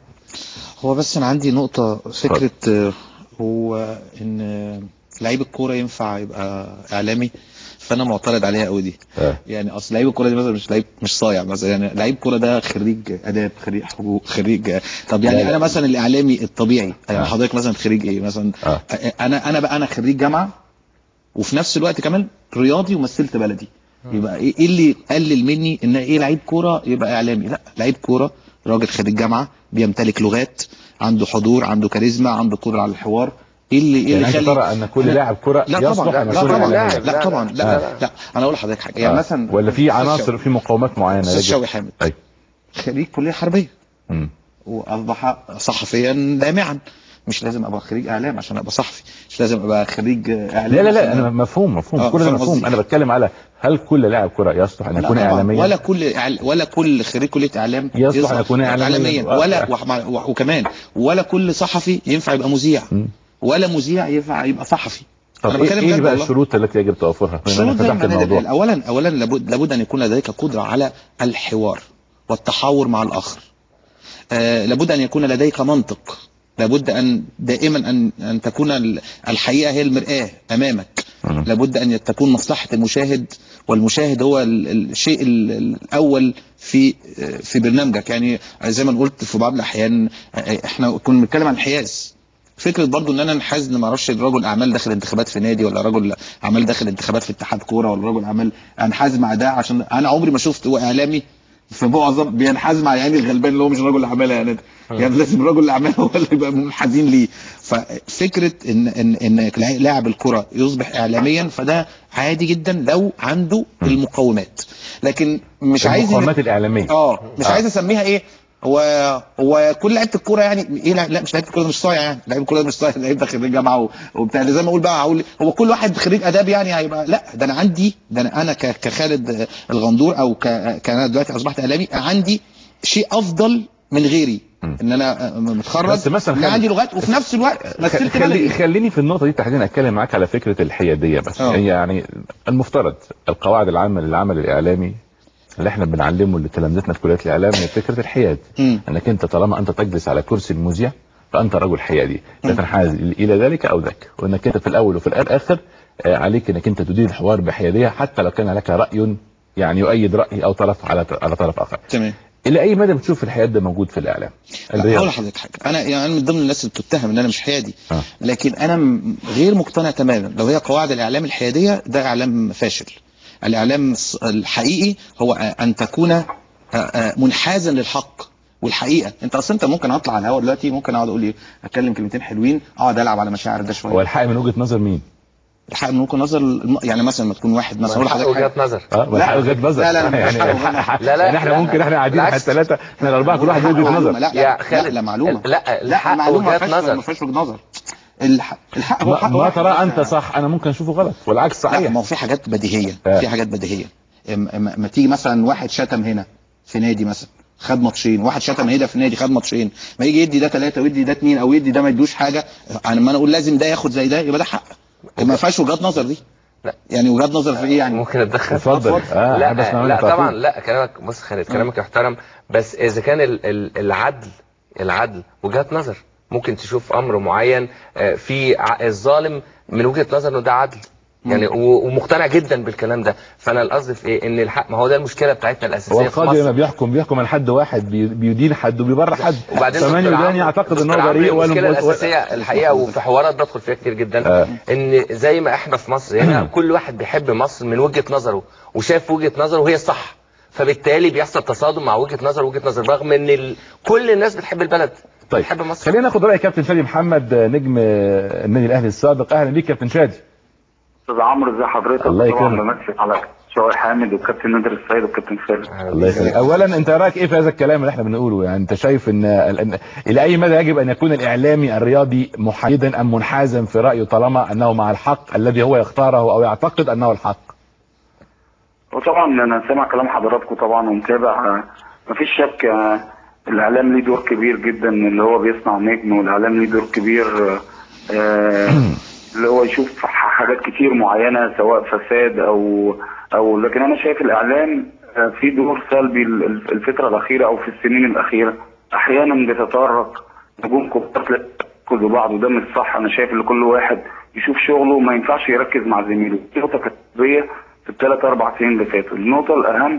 هو بس انا عندي نقطة فكرة آه، هو ان آه، لعيب الكورة ينفع يبقى اعلامي فانا معترض عليها قوي دي آه. يعني اصل لعيب الكورة دي مثلا مش لعيب مش صايع مثلا يعني لعيب كورة ده خريج اداب خريج حقوق خريج آه، طب لا، يعني لا. انا مثلا الاعلامي الطبيعي يعني آه. حضرتك مثلا خريج ايه مثلا آه. انا انا بقى انا خريج جامعة وفي نفس الوقت كمان رياضي ومثلت بلدي يبقى ايه إيه اللي قلل مني ان ايه لعيب كوره يبقى اعلامي لا لعيب كوره راجل خريج جامعه بيمتلك لغات عنده حضور عنده كاريزما عنده قدره على الحوار ايه اللي ايه يعني اللي انت يخلي ترى ان كل لاعب كره لا يصلح طبعا ان لا يكون طبعا إعلاميا؟ لا طبعا لا لا, لا. انا اقول لحضرتك حاجه يعني آه. مثلا ولا في أستاذ عناصر شوقي- في مقومات معينه استاذ يجب- شوقي حامد أي. خريج كليه حربيه مم. واصبح صحفيا لامعا مش لازم ابقى خريج اعلام عشان ابقى صحفي مش لازم ابقى خريج اعلام لا لا لا عشان انا مفهوم مفهوم آه، كل ده فاهم مفهوم قصدي؟ انا بتكلم على هل كل لاعب كره يصلح ان لا يكون طبعاً. اعلاميا ولا كل إعل- ولا كل خريج كليه اعلام يصلح أن يكون إعلامياً. ولا وح- وح- وكمان ولا كل صحفي ينفع يبقى مذيع ولا مذيع ينفع يبقى صحفي طب أنا ايه, بتكلم إيه بجد بقى والله. الشروط التي يجب توفرها بما الشروط انك زي فتحت ما أنا- الموضوع اولا اولا لابد لابد ان يكون لديك قدره على الحوار والتحاور مع الاخر آه لابد ان يكون لديك منطق لابد ان دائما ان ان تكون ال- الحقيقه هي المراه امامك لابد ان تكون مصلحه المشاهد والمشاهد هو ال- الشيء ال- الاول في آه، في برنامجك يعني زي ما قلت في بعض الاحيان آه، احنا كنا بنتكلم عن الحياز فكره برضو ان انا انحاز ما اعرفش رجل اعمال داخل انتخابات في نادي ولا رجل اعمال داخل انتخابات في اتحاد كوره ولا رجل اعمال انحاز مع ده عشان انا عمري ما شفت هو اعلامي في معظم بينحاز مع يعني الغلبان اللي هو مش رجل اعمال يعني يعني لازم رجل الاعمال هو اللي يبقى منحازين ليه ففكره ان ان ان لاعب الكره يصبح اعلاميا فده عادي جدا لو عنده المقومات لكن مش عايز المقومات الاعلاميه اه مش آه. عايز اسميها ايه هو هو كل لعيبه الكوره يعني ايه لا, لا مش لعيبه الكوره مش صايع يعني لعيب الكوره مش صايع لعيب ده خريج جامعه و- وبتاع زي ما اقول بقى هقول هو كل واحد خريج اداب يعني هيبقى لا ده انا عندي ده انا انا ك- كخالد الغندور او ك- كانا دلوقتي اصبحت اعلامي عندي شيء افضل من غيري ان انا متخرج بس مثلا إن خلي- عندي لغات وفي نفس الوقت مثلت خلي بلدي خليني في النقطه دي تحديدا اتكلم معاك على فكره الحياديه بس آه. يعني المفترض القواعد العامه للعمل الاعلامي اللي احنا بنعلمه لتلامذتنا في كليات الاعلام هي فكره الحياد مم. انك انت طالما انت تجلس على كرسي المذيع فانت رجل حيادي لا تنحاز الى ذلك او ذاك وانك انت في الاول وفي الاخر آه، عليك انك انت تدير الحوار بحياديه حتى لو كان لك راي يعني يؤيد راي او طرف على على طرف اخر تمام الى اي مدى بتشوف الحياد ده موجود في الاعلام الرياضي. هقول لحضرتك حاجه انا يعني انا من ضمن الناس اللي بتتهم ان انا مش حيادي آه. لكن انا م- غير مقتنع تماما لو هي قواعد الاعلام الحياديه ده اعلام فاشل الاعلام الص- الحقيقي هو آه، ان تكون آه، آه، منحازا للحق والحقيقه انت اصلا انت ممكن اطلع على الهواء دلوقتي ممكن اقعد اقول ايه اتكلم كلمتين حلوين اقعد العب على مشاعر ده شويه هو الحق من وجهه نظر مين؟ الحق من وجهه نظر الم- يعني مثلا ما تكون واحد مثلا اقول الحق لحضرتك وجهة حاجة. نظر. اه ما الحق وجهه نظر لا لا لا يعني لا، لا، يعني احنا لا. ممكن احنا قاعدين احنا بالعكس. الثلاثه احنا الاربعه كل واحد له وجهه معلومة. نظر لا يا لا لا, خالد لا معلومه لا لا الحق معلومه ما وجهات فيهاش نظر ما فيهاش وجهه نظر الحق, الحق هو ما, حق ما واحد ترى بس. انت صح انا ممكن اشوفه غلط والعكس لا صحيح ما هو في حاجات بديهيه آه. في حاجات بديهيه أم- أم- ما تيجي مثلا واحد شتم هنا في نادي مثلا خد ماتشين واحد شتم هنا في نادي خد ماتشين ما يجي يدي ده ثلاثه ويدي ده اثنين او يدي ده ما يدوش حاجه انا لما انا اقول لازم ده ياخد زي ده يبقى ده حق ما فيهاش وجهات نظر دي لا. يعني وجهات نظر في ايه يعني ممكن اتدخل اتفضل اه لا أحب أسمع منك لا على طول. طبعا لا كلامك بص خالد كلامك يحترم بس اذا كان ال- ال- العدل العدل وجهات نظر ممكن تشوف امر معين آه، في ع- الظالم من وجهة نظر انه ده عدل يعني و- ومقتنع جدا بالكلام ده فانا القصد في ايه ان الحق ما هو ده المشكله بتاعتنا هو الاساسيه في القاضي لما مصر بيحكم بيحكم عن حد واحد بي- بيدين حد وبيبرر حد وبعدين فمن دكتور يدان عمرو- يعتقد ان دكتور هو عمرو بريء المشكله ولا الاساسيه الحقيقه وفي حوارات بدخل فيها كتير جدا آه. ان زي ما احنا في مصر هنا كل واحد بيحب مصر من وجهه نظره وشايف وجهه نظره وهي الصح فبالتالي بيحصل تصادم مع وجهه نظر وجهه نظر رغم ان ال... كل الناس بتحب البلد طيب بتحب مصر خلينا ناخد راي كابتن شادي محمد آه، نجم آه، النادي الاهلي السابق اهلا بيك كابتن شادي استاذ عمرو ازي حضرتك الله طبعا يكرمك. بمسك على شوقي حامد والكابتن نادر السيد والكابتن خالد الله يخليك اولا انت رايك ايه في هذا الكلام اللي احنا بنقوله يعني انت شايف ان إن- الى اي مدى يجب ان يكون الاعلامي الرياضي محايدا ام منحازا في رايه طالما انه مع الحق الذي هو يختاره او يعتقد انه الحق وطبعا انا سامع كلام حضراتكم طبعا ومتابع آه، مفيش شك آه، الاعلام ليه دور كبير جدا اللي هو بيصنع نجم والاعلام ليه دور كبير آه، آه، اللي هو يشوف ح- حاجات كتير معينه سواء فساد او او لكن انا شايف الاعلام آه، في دور سلبي ال- ال- الفتره الاخيره او في السنين الاخيره احيانا بتتطرق نجوم كبار كل بعض وده مش صح انا شايف ان كل واحد يشوف شغله ما ينفعش يركز مع زميله دي نقطه كتابيه في الثلاث اربع سنين اللي فاتوا النقطه الاهم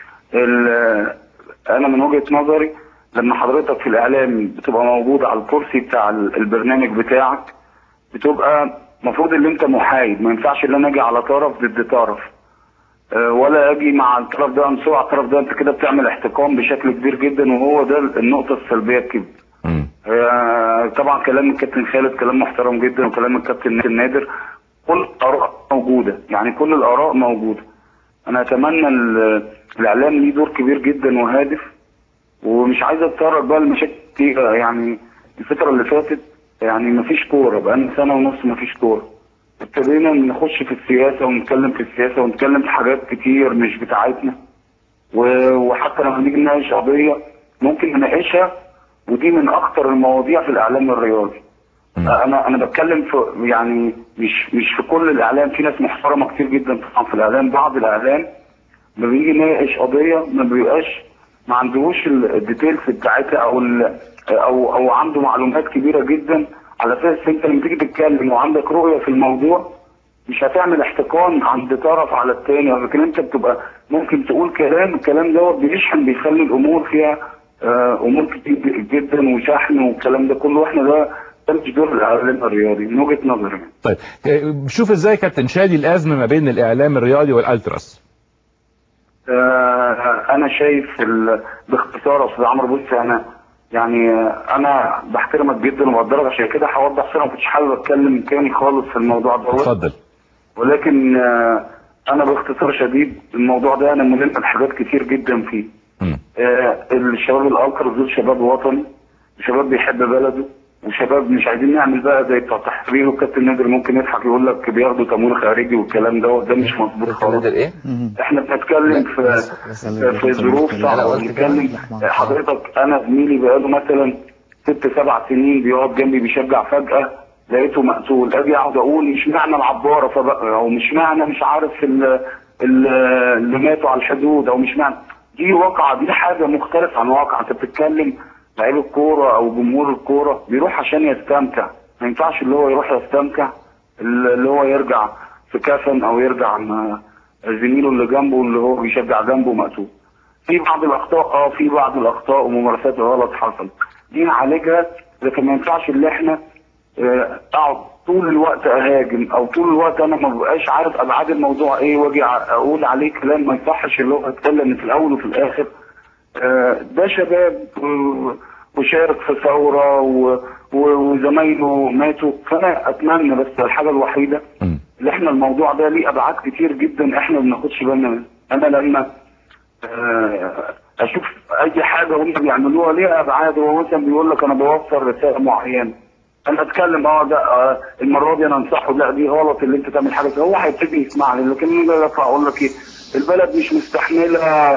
ال- انا من وجهه نظري لما حضرتك في الاعلام بتبقى موجود على الكرسي بتاع ال- البرنامج بتاعك بتبقى المفروض ان انت محايد ما ينفعش ان انا اجي على طرف ضد طرف آه، ولا اجي مع الطرف ده انصوع على الطرف ده انت كده بتعمل احتقان بشكل كبير جدا وهو ده النقطه السلبيه الكبيره مم. آه، طبعا كلام الكابتن خالد كلام محترم جدا وكلام الكابتن نادر كل الاراء موجوده يعني كل الاراء موجوده انا اتمنى ال- الاعلام ليه دور كبير جدا وهادف ومش عايز اتطرق بقى لمشاكل كتير يعني الفتره اللي فاتت يعني مفيش كوره بقالنا سنه ونص مفيش كوره ابتدينا نخش في السياسه ونتكلم في السياسه ونتكلم في حاجات كتير مش بتاعتنا و- وحتى لما نيجي نناقش قضيه ممكن نناقشها ودي من اخطر المواضيع في الاعلام الرياضي انا انا بتكلم في يعني مش مش في كل الاعلام في ناس محترمه كتير جدا طبعا في الاعلام بعض الاعلام لما بيجي يناقش قضيه ما بيبقاش ما عندهوش ال- الديتيلز بتاعتها او ال- او او عنده معلومات كبيره جدا على اساس انت لما تيجي تتكلم وعندك رؤيه في الموضوع مش هتعمل احتقان عند طرف على التاني لكن انت بتبقى ممكن تقول كلام الكلام دوت بيشحن بيخلي الامور فيها آه، امور كتير جدا وشحن والكلام ده كله واحنا ده ده مش دور الاعلام الرياضي من وجهه نظري طيب آه، شوف ازاي كابتن شادي الازمه ما بين الاعلام الرياضي والالتراس آه، انا شايف ال... باختصار يا استاذ عمرو بص انا يعني آه، انا بحترمك جدا وبقدرك عشان كده هوضح سنه ما كنتش حابب اتكلم تاني خالص في الموضوع دوت اتفضل ولكن آه، انا باختصار شديد الموضوع ده انا ملم بحاجات كتير جدا فيه آه، الشباب الالتراس دول شباب وطني شباب بيحب بلده وشباب مش عايزين نعمل بقى زي بتاع تحرير وكابتن نادر ممكن يضحك يقول لك بياخدوا تمويل خارجي والكلام دوت ده مش مظبوط خالص ايه؟ احنا بنتكلم في في- في ظروف صعبه بنتكلم حضرتك انا زميلي بقاله مثلا ست سبع سنين بيقعد جنبي بيشجع فجاه لقيته مقتول اجي اقعد اقول اشمعنى العباره فبقى او مش معنى مش عارف ال- ال- اللي ماتوا على الحدود او مش معنى دي واقعه دي حاجه مختلفه عن واقع انت بتتكلم لعيب الكوره او جمهور الكوره بيروح عشان يستمتع ما ينفعش اللي هو يروح يستمتع اللي هو يرجع في كفن او يرجع مع زميله اللي جنبه اللي هو بيشجع جنبه مقتول في بعض الاخطاء اه في بعض الاخطاء وممارسات غلط حصلت دي نعالجها لكن ما ينفعش اللي احنا آه، اقعد طول الوقت اهاجم او طول الوقت انا ما ببقاش عارف ابعاد الموضوع ايه واجي ع- اقول عليه كلام ما يصحش اللي هو اتكلم ان في الاول وفي الاخر آه، ده شباب و- وشارك في ثوره و- و- وزمايله ماتوا فانا اتمنى بس الحاجه الوحيده اللي احنا الموضوع ده ليه ابعاد كتير جدا احنا ما بناخدش بالنا منها انا لما آه، اشوف اي حاجه هم بيعملوها ليها ابعاد هو مثلا بيقول لك انا بوصل رساله معينه انا اتكلم اه ده آه المره دي انا انصحه لا دي غلط اللي انت تعمل حاجه كده. هو هيبتدي يسمعني لكن انا اطلع اقول لك ايه البلد مش مستحمله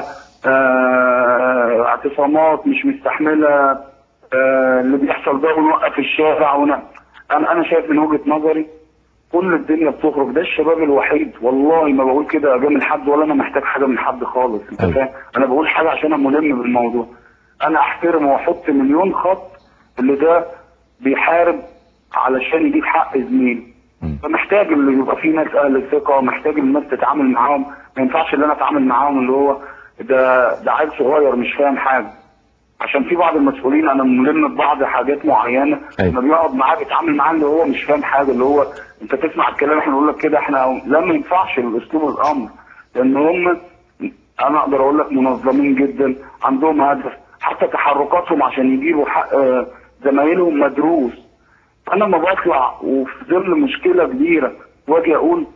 آه اعتصامات مش مستحمله آه اللي بيحصل ده ونوقف الشارع ون... انا انا شايف من وجهه نظري كل الدنيا بتخرج ده الشباب الوحيد والله ما بقول كده اجامل حد ولا انا محتاج حاجه من حد خالص انت فاهم انا بقول حاجه عشان انا ملم بالموضوع انا احترم واحط مليون خط اللي ده بيحارب علشان يجيب حق زميله فمحتاج اللي يبقى فيه ناس اهل الثقه محتاج الناس تتعامل معاهم ما ينفعش اللي انا اتعامل معاهم اللي هو ده ده عيل صغير مش فاهم حاجه عشان في بعض المسؤولين انا ملم ببعض حاجات معينه لما بيقعد معاه بيتعامل معاه اللي هو مش فاهم حاجه اللي هو انت تسمع الكلام احنا نقول لك كده احنا لا ما ينفعش الاسلوب الامر لان هم انا اقدر اقول لك منظمين جدا عندهم هدف حتى تحركاتهم عشان يجيبوا حق آه، زمايلهم مدروس انا لما بطلع وفي ظل مشكله كبيره واجي اقول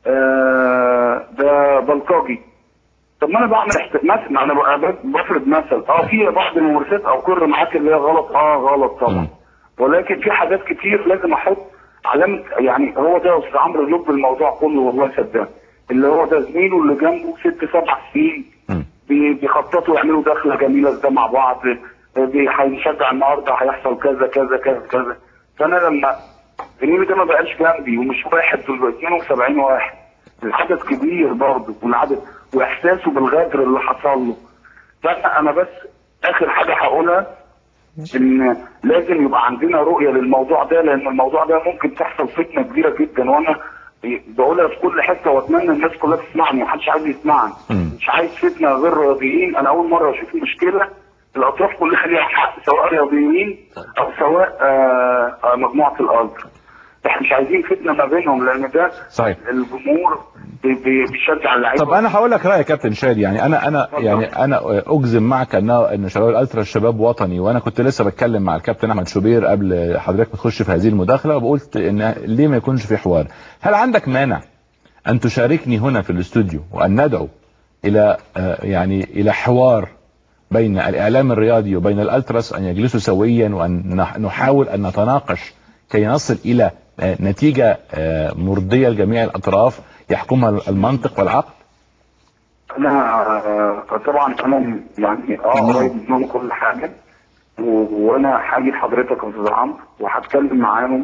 آه ده بلطجي طب ما انا بعمل احتمال مثلا انا بقى بفرض مثل اه في بعض الممارسات او كر معاك اللي هي غلط اه غلط طبعا ولكن في حاجات كتير لازم احط علامه يعني هو ده يا استاذ عمرو لب الموضوع كله والله صدقني اللي هو ده زميله اللي جنبه ست سبع سنين بي- بيخططوا يعملوا دخله جميله ده مع بعض بي- هنشجع النهارده هيحصل كذا كذا كذا كذا فانا لما زميلي ده ما بقاش جنبي ومش واحد دول 72 واحد العدد كبير برضه والعدد واحساسه بالغدر اللي حصل له فانا انا بس اخر حاجه هقولها ان لازم يبقى عندنا رؤيه للموضوع ده لان الموضوع ده ممكن تحصل فتنه كبيره جدا وانا بقولها في كل حته واتمنى الناس كلها تسمعني محدش عايز يسمعني مش عايز فتنه غير رياضيين انا اول مره اشوف مشكله الاطراف كلها ليها حق سواء رياضيين او سواء آه آه مجموعه الارض احنا مش عايزين فتنه ما بينهم لان ده صحيح الجمهور بي- بي- بيشجع اللعيبه طب انا هقول لك رايي يا كابتن شادي يعني انا انا يعني انا اجزم معك ان ان شباب الالترا شباب وطني وانا كنت لسه بتكلم مع الكابتن احمد شوبير قبل حضرتك ما تخش في هذه المداخله وقلت ان ليه ما يكونش في حوار هل عندك مانع ان تشاركني هنا في الاستوديو وان ندعو الى آه، يعني الى حوار بين الاعلام الرياضي وبين الالتراس ان يجلسوا سويا وان نح- نحاول ان نتناقش كي نصل الى آه، نتيجه آه، مرضيه لجميع الاطراف يحكمها المنطق والعقل انا آه، طبعا انا يعني اه قريب منهم كل حاجه و- وانا هاجي لحضرتك يا استاذ عمرو وهتكلم معاهم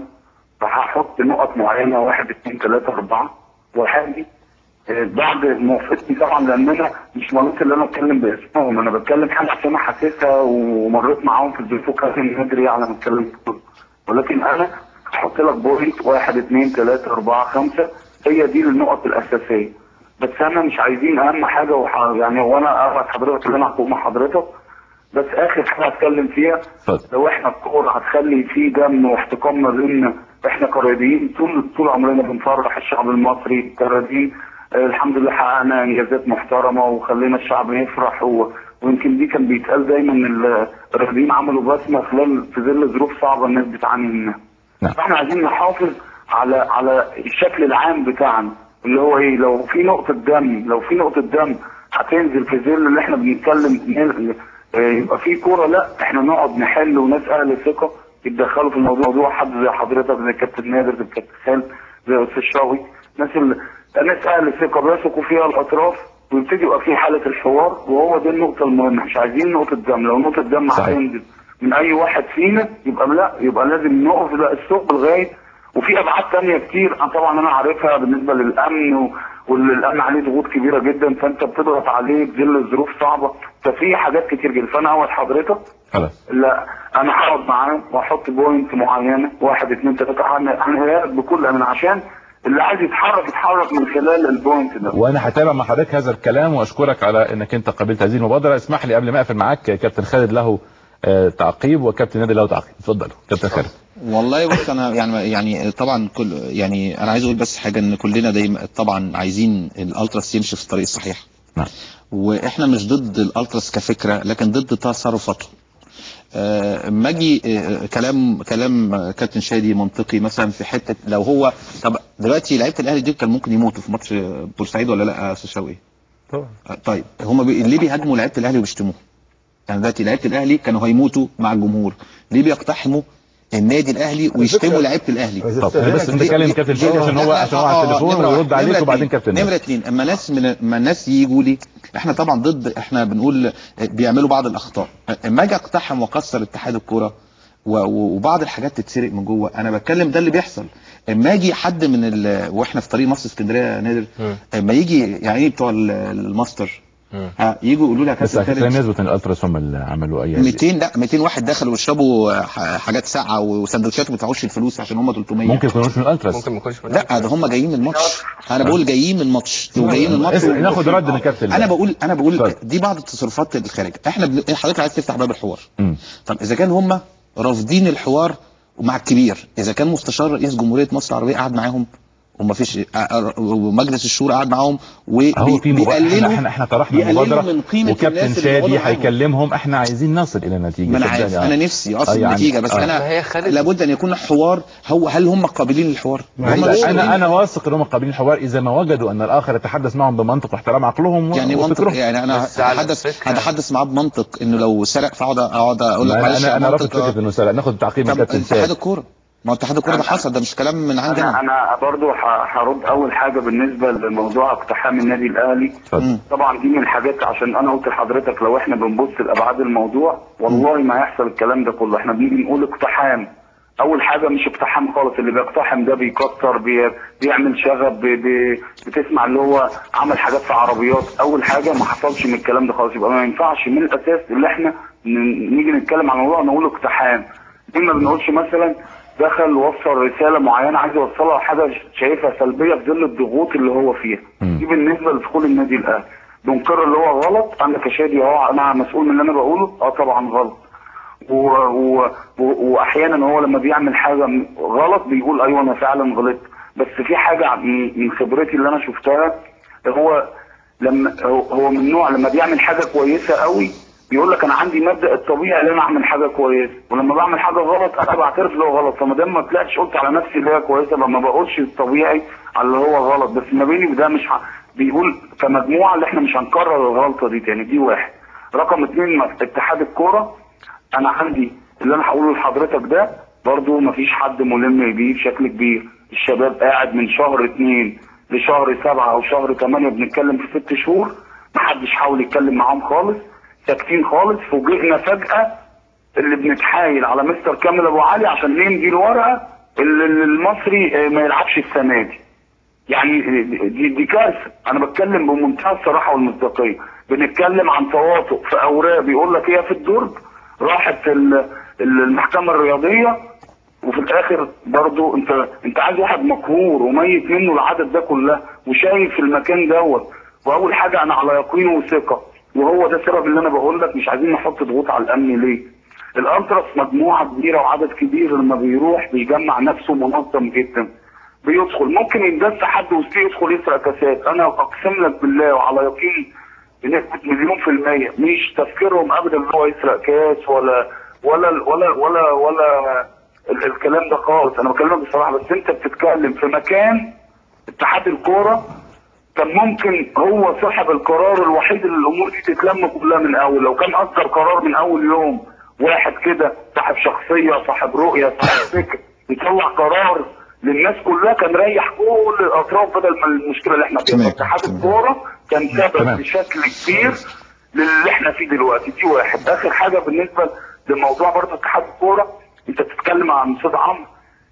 فهحط نقط معينه واحد اثنين ثلاثه اربعه وهاجي آه، بعد موافقتي طبعا لان انا مش مريت اللي انا اتكلم باسمهم انا بتكلم حاجه عشان انا حاسسها ومريت معاهم في الظروف لازم ندري على ما اتكلم كله ولكن انا هحط لك بوينت واحد اثنين ثلاثه اربعه خمسه هي دي النقط الاساسيه بس انا مش عايزين اهم حاجه وح... يعني وانا اعرف حضرتك اللي انا هقوم مع حضرتك بس اخر حاجه هتكلم فيها لو احنا الكوره هتخلي في دم واحتقان ما بيننا احنا كرياضيين طول طول عمرنا بنفرح الشعب المصري كرياضيين آه الحمد لله حققنا انجازات محترمه وخلينا الشعب يفرح و... ويمكن دي كان بيتقال دايما ال- الرياضيين عملوا بسمه خلال في ظل ظروف صعبه الناس بتعاني منها. فاحنا عايزين نحافظ على على الشكل العام بتاعنا اللي هو ايه لو في نقطه دم لو في نقطه دم هتنزل في ظل اللي احنا بنتكلم ن- آه، يبقى في كوره لا احنا نقعد نحل وناس اهل ثقه يتدخلوا في الموضوع موضوع حد زي حضرتك زي كابتن نادر زي كابتن خالد زي استاذ شاوي ناس ال... ناس اهل ثقه بيثقوا فيها الاطراف ويبتدي يبقى في حاله الحوار وهو دي النقطه المهمه مش عايزين نقطه دم لو نقطه دم هتنزل من اي واحد فينا يبقى لا يبقى لازم نقف لا السوق لغايه وفي ابعاد تانية كتير أنا طبعا انا عارفها بالنسبه للامن و... والامن عليه ضغوط كبيره جدا فانت بتضغط عليه بظل ظروف صعبه ففي حاجات كتير جدا فانا اول حضرتك خلاص لا انا هقعد معاهم واحط بوينت معينه واحد اثنين ثلاثه هنهيئ بكل امن عشان اللي عايز يتحرك يتحرك من خلال البوينت ده وانا هتابع مع حضرتك هذا الكلام واشكرك على انك انت قبلت هذه المبادره اسمح لي قبل ما اقفل معاك كابتن خالد له آه، تعقيب وكابتن نادر له تعقيب اتفضل كابتن خالد والله بص انا يعني يعني طبعا كل يعني انا عايز اقول بس حاجه ان كلنا دايما طبعا عايزين الالتراس يمشي في الطريق الصحيح نعم واحنا مش ضد الالتراس كفكره لكن ضد تصرفاته آه، اما اجي آه، كلام كلام آه، كابتن شادي منطقي مثلا في حته لو هو طب دلوقتي لعيبه الاهلي دول كان ممكن يموتوا في ماتش آه، بورسعيد ولا لا يا استاذ شوقي؟ طبعا آه، طيب هم بي... ليه بيهاجموا لعيبه الاهلي وبيشتموه؟ يعني دلوقتي لعيبه الاهلي كانوا هيموتوا مع الجمهور ليه بيقتحموا النادي الاهلي ويشتموا لعيبه الاهلي طب أنا بس بتكلم كابتن شادي عشان هو عشان هو على التليفون ويرد عليك وبعدين كابتن نادر. نمره اثنين اما ناس من اما الناس يجوا لي احنا طبعا ضد احنا بنقول بيعملوا بعض الاخطاء اما اجي اقتحم واكسر اتحاد الكوره و- و- وبعض الحاجات تتسرق من جوه انا بتكلم ده اللي بيحصل اما يجي حد من ال... واحنا في طريق مصر اسكندريه يا نادر اما يجي يعني ايه بتوع ال- الماستر ها يجوا يقولوا لي يا بس كابتن كان خالد نسبه ان الالتراس هم اللي عملوا اي 200 لا 200 واحد دخلوا يشربوا ح- حاجات ساقعه وسندوتشات وما يدفعوش الفلوس عشان هم 300 ممكن يكونوش من الالتراس ممكن ما يكونش من لا ده هم جايين من الماتش انا بقول جايين من الماتش وجايين من الماتش اسمع، ناخد رد من كابتن انا بقول انا بقول دي بعض التصرفات الخارج احنا بن... حضرتك عايز تفتح باب الحوار مم. طب اذا كان هم رافضين الحوار مع الكبير اذا كان مستشار رئيس جمهوريه مصر العربيه قعد معاهم وما فيش ومجلس الشورى قعد معاهم هو في مبادرة وبيقللوا احنا احنا طرحنا بيقللوا مبادره من قيمه وكابتن الناس اللي شادي بيقعدوا معاهم. هيكلمهم احنا عايزين نصل الى نتيجه ما انا عارف صدقني. انا نفسي آه، اصل يعني- النتيجه بس آه. انا لابد ان يكون حوار هو هل هم قابلين للحوار؟ هم مش انا قابلين انا واثق ان هم قابلين الحوار اذا ما وجدوا ان الاخر يتحدث معهم بمنطق واحترام عقلهم و- يعني منطق وفكرهم يعني انا بس على هتحدث فكرة- هتحدث معاه بمنطق انه لو سرق فاقعد اقعد اقول لك انا معلش انا, يا أنا رافض منطق فكره انه سرق ناخد تعقيب من طب كابتن اتحاد شادي الكوره ما هو اتحاد الكوره ده حصل ده مش كلام من عندي انا انا انا برضو ه- هرد اول حاجه بالنسبه لموضوع اقتحام النادي الاهلي اتفضل. طبعا دي من الحاجات عشان انا قلت لحضرتك لو احنا بنبص لابعاد الموضوع والله ما يحصل الكلام ده كله احنا بنيجي نقول اقتحام اول حاجه مش اقتحام خالص اللي بيقتحم ده بيكسر بي بيعمل شغب بي بي بتسمع اللي هو عمل حاجات في عربيات اول حاجه ما حصلش من الكلام ده خالص يبقى ما ينفعش من الاساس اللي احنا ن- نيجي نتكلم عن الموضوع نقول اقتحام ليه ما بنقولش مثلا دخل وصل رساله معينه عايز يوصلها حاجه شايفها سلبيه في ظل الضغوط اللي هو فيها دي بالنسبه لدخول النادي الاهلي بنقر اللي هو غلط انا كشادي اهو انا مسؤول من اللي انا بقوله اه طبعا غلط و... و... و... واحيانا هو لما بيعمل حاجه م- غلط بيقول ايوه انا فعلا غلطت بس في حاجه من من خبرتي اللي انا شفتها هو لما هو هو من نوع لما بيعمل حاجه كويسه قوي بيقول لك انا عندي مبدا الطبيعي ان انا اعمل حاجه كويسه ولما بعمل حاجه غلط انا بعترف اللي هو غلط فما دام ما طلعتش قلت على نفسي اللي هي كويسه ما بقولش الطبيعي على اللي هو غلط بس ما بيني وده مش ه... بيقول كمجموعه اللي احنا مش هنكرر الغلطه دي تاني دي واحد رقم اتنين اتحاد الكوره انا عندي اللي انا هقوله لحضرتك ده برضو مفيش حد ملم بيه بشكل كبير الشباب قاعد من شهر اتنين لشهر سبعة او شهر تمانية بنتكلم في ست شهور محدش حاول يتكلم معاهم خالص ساكتين خالص فوجئنا فجأة اللي بنتحايل على مستر كامل ابو علي عشان نمضي الورقة اللي اللي المصري آه، ما يلعبش السنة دي يعني دي دي كارثه انا بتكلم بمنتهى الصراحه والمصداقيه بنتكلم عن تواطؤ في اوراق بيقول لك هي في الدرج راحت ال- ال- المحكمه الرياضيه وفي الاخر برضو انت انت عايز واحد مقهور وميت منه العدد ده كلها وشايف المكان دوت واول حاجه انا على يقين وثقه وهو ده السبب اللي انا بقول لك مش عايزين نحط ضغوط على الامن ليه؟ الالتراس مجموعه كبيره وعدد كبير لما بيروح بيجمع نفسه منظم جدا بيدخل ممكن يندس حد وسطيه يدخل يسرق كاسات انا اقسم لك بالله وعلى يقين بنسبه مليون في الميه مش تفكيرهم ابدا ان هو يسرق كاس ولا ولا ولا ولا ولا ال- الكلام ده خالص انا بكلمك بصراحه بس انت بتتكلم في مكان اتحاد الكوره كان ممكن هو صاحب القرار الوحيد اللي الامور دي تتلم كلها من اول لو كان اصدر قرار من اول يوم واحد كده صاحب شخصيه صاحب رؤيه صاحب فكر يطلع قرار للناس كلها كان ريح كل الاطراف بدل ما المشكله اللي احنا فيها اتحاد الكوره كان سبب تمام. بشكل كبير للي احنا فيه دلوقتي دي واحد اخر حاجه بالنسبه لموضوع برضه اتحاد الكوره انت بتتكلم عن استاذ عمرو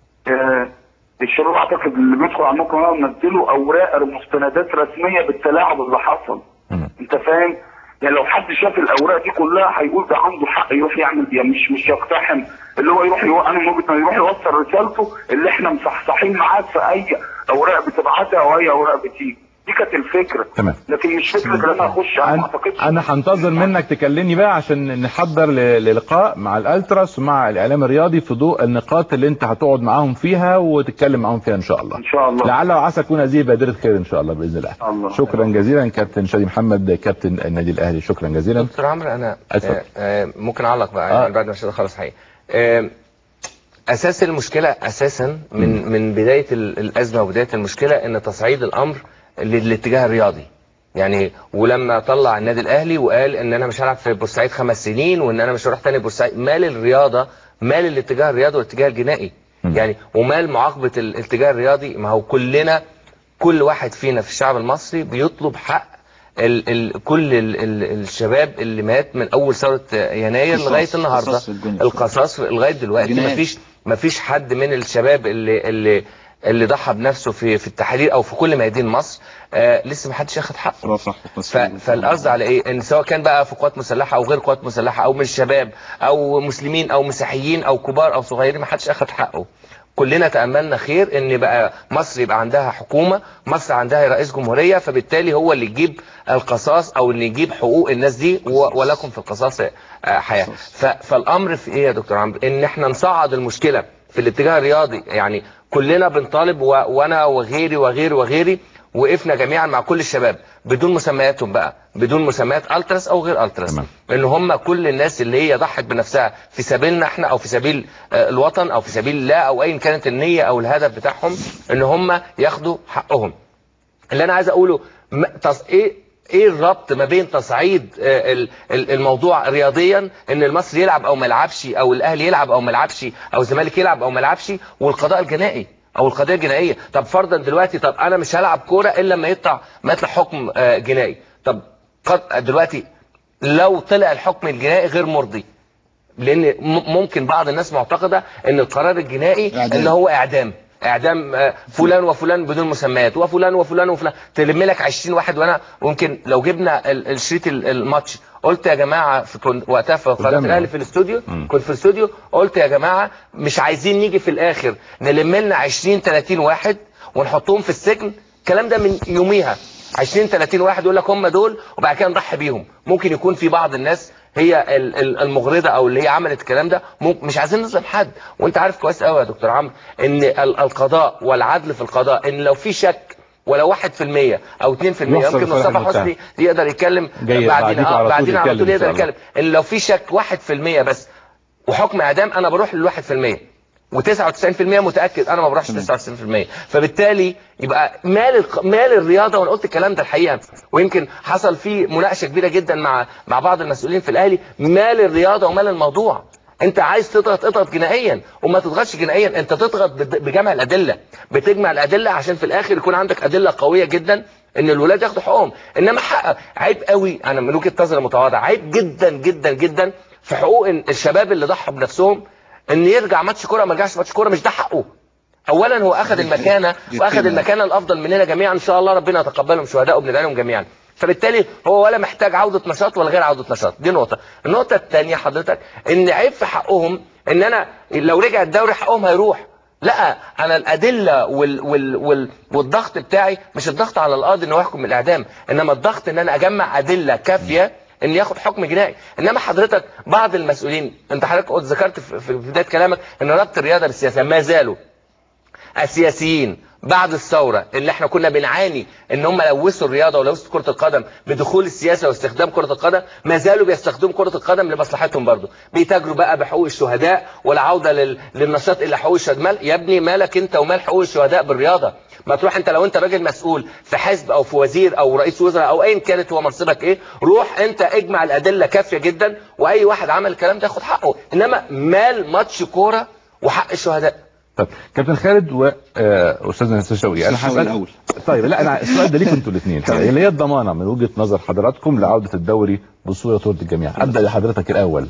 آه، الشباب اعتقد اللي بيدخل على الموقع ده منزلوا اوراق مستندات رسميه بالتلاعب اللي حصل انت فاهم يعني لو حد شاف الاوراق دي كلها هيقول ده عنده حق يروح يعمل يعني مش مش يقتحم اللي هو يروح يو... انا من وجهه نظري يروح يوصل رسالته اللي احنا مصحصحين معاك في اي اوراق بتبعتها او اي اوراق بتيجي دي كانت الفكره تمام لكن مش فكره ان انا اخش انا ما اعتقدش انا هنتظر منك تكلمني بقى عشان نحضر ل- للقاء مع الالتراس ومع الاعلام الرياضي في ضوء النقاط اللي انت هتقعد معاهم فيها وتتكلم معاهم فيها ان شاء الله ان شاء الله لعل وعسى تكون هذه بادره خير ان شاء الله باذن الله الله. شكرا جزيلا كابتن شادي محمد كابتن النادي الاهلي شكرا جزيلا دكتور عمرو انا اتفضل. آه، آه، ممكن اعلق بقى آه. يعني بعد ما الشيخ خلص حقيقي آه، اساس المشكله اساسا من من بدايه ال- الازمه وبدايه المشكله ان تصعيد الامر للاتجاه الرياضي يعني ولما طلع النادي الاهلي وقال ان انا مش هلعب في بورسعيد خمس سنين وان انا مش هروح تاني بورسعيد مال الرياضه مال الاتجاه الرياضي والاتجاه الجنائي يعني ومال معاقبه ال- الاتجاه الرياضي ما هو كلنا كل واحد فينا في الشعب المصري بيطلب حق ال ال كل ال ال الشباب اللي مات من اول ثوره يناير قصاص- لغايه النهارده قصاص في الجنة. القصاص لغايه دلوقتي جنايات. مفيش مفيش حد من الشباب اللي اللي اللي ضحى بنفسه في في التحرير او في كل ميادين مصر آه لسه ما حدش ياخد حقه ف- فالقصد على ايه ان سواء كان بقى في قوات مسلحه او غير قوات مسلحه او من الشباب او مسلمين او مسيحيين او كبار او صغيرين ما حدش اخد حقه كلنا تأملنا خير ان بقى مصر يبقى عندها حكومة مصر عندها رئيس جمهورية فبالتالي هو اللي يجيب القصاص او اللي يجيب حقوق الناس دي و- ولكم في القصاص آه، حياة ف- فالامر في ايه يا دكتور عمرو ان احنا نصعد المشكلة في الاتجاه الرياضي يعني كلنا بنطالب و... وانا وغيري وغيري وغيري وقفنا جميعا مع كل الشباب بدون مسمياتهم بقى بدون مسميات التراس او غير التراس ان هم كل الناس اللي هي ضحت بنفسها في سبيلنا احنا او في سبيل آه، الوطن او في سبيل الله او ايا كانت النيه او الهدف بتاعهم ان هم ياخدوا حقهم اللي انا عايز اقوله م- تص... ايه ايه الربط ما بين تصعيد آه، ال- ال- الموضوع رياضيا ان المصري يلعب او ما يلعبش او الاهلي يلعب او ما يلعبش او الزمالك يلعب او ما يلعبش والقضاء الجنائي او القضيه الجنائيه طب فرضا دلوقتي طب انا مش هلعب كوره الا لما يطلع ما يطلع حكم آه، جنائي طب قد دلوقتي لو طلع الحكم الجنائي غير مرضي لان م- ممكن بعض الناس معتقده ان القرار الجنائي إعدام. ان هو اعدام اعدام آه، فلان وفلان بدون مسميات وفلان وفلان وفلان تلم لك 20 واحد وانا ممكن لو جبنا ال- الشريط ال- الماتش قلت يا جماعه في كنت وقتها في قناه قدامنا. الاهلي في الاستوديو كنت في الاستوديو قلت يا جماعه مش عايزين نيجي في الاخر نلم لنا 20 30 واحد ونحطهم في السجن الكلام ده من يوميها 20 30 واحد يقول لك هم دول وبعد كده نضحي بيهم ممكن يكون في بعض الناس هي ال- ال- المغرضه او اللي هي عملت الكلام ده ممكن مش عايزين نظلم حد وانت عارف كويس قوي يا دكتور عمرو ان ال- القضاء والعدل في القضاء ان لو في شك ولو 1% او 2% يحصل يمكن لصالح مصطفى المتهم. حسني يقدر يتكلم جاي بعدين بعديك على اه طول بعدين على يتكلم طول إن يقدر شاء الله. يتكلم ان لو في شك 1% بس وحكم اعدام انا بروح لل 1% و99% متاكد انا ما بروحش 99% فبالتالي يبقى مال الق- مال الرياضه وانا قلت الكلام ده الحقيقه ويمكن حصل فيه مناقشه كبيره جدا مع مع بعض المسؤولين في الاهلي مال الرياضه ومال الموضوع انت عايز تضغط اضغط جنائيا وما تضغطش جنائيا انت تضغط بد- بجمع الادله بتجمع الادله عشان في الاخر يكون عندك ادله قويه جدا ان الولاد ياخدوا حقوقهم انما حق عيب قوي انا من وجهه نظري المتواضعه عيب جدا جدا جدا في حقوق إن الشباب اللي ضحوا بنفسهم ان يرجع ماتش كوره ما يرجعش ماتش كوره مش ده حقه اولا هو اخذ المكانه واخذ المكانه الافضل مننا جميعا ان شاء الله ربنا يتقبلهم شهداء وبندعي لهم جميعا فبالتالي هو ولا محتاج عوده نشاط ولا غير عوده نشاط دي نقطه النقطه الثانيه حضرتك ان عيب في حقهم ان انا لو رجع الدوري حقهم هيروح لا انا الادله وال وال وال والضغط بتاعي مش الضغط على القاضي انه يحكم بالاعدام انما الضغط ان انا اجمع ادله كافيه ان ياخد حكم جنائي انما حضرتك بعض المسؤولين انت حضرتك قلت ذكرت في في بدايه كلامك ان ربط الرياضه بالسياسه ما زالوا السياسيين بعد الثوره اللي احنا كنا بنعاني ان هم لوثوا الرياضه ولوثوا كره القدم بدخول السياسه واستخدام كره القدم ما زالوا بيستخدموا كره القدم لمصلحتهم برضه بيتاجروا بقى بحقوق الشهداء والعوده لل... للنشاط الى حقوق الشهداء مال... يا ابني مالك انت ومال حقوق الشهداء بالرياضه ما تروح انت لو انت راجل مسؤول في حزب او في وزير او رئيس وزراء او ايا كانت هو منصبك ايه روح انت اجمع الادله كافيه جدا واي واحد عمل الكلام ده ياخد حقه انما مال ماتش كوره وحق الشهداء طب كابتن خالد واستاذنا نسير شوقي انا شوقي هسال الأول. طيب لا انا السؤال ده ليكم انتوا الاثنين اللي هي الضمانه من وجهه نظر حضراتكم لعوده الدوري بصوره ترضي الجميع ابدا لحضرتك الاول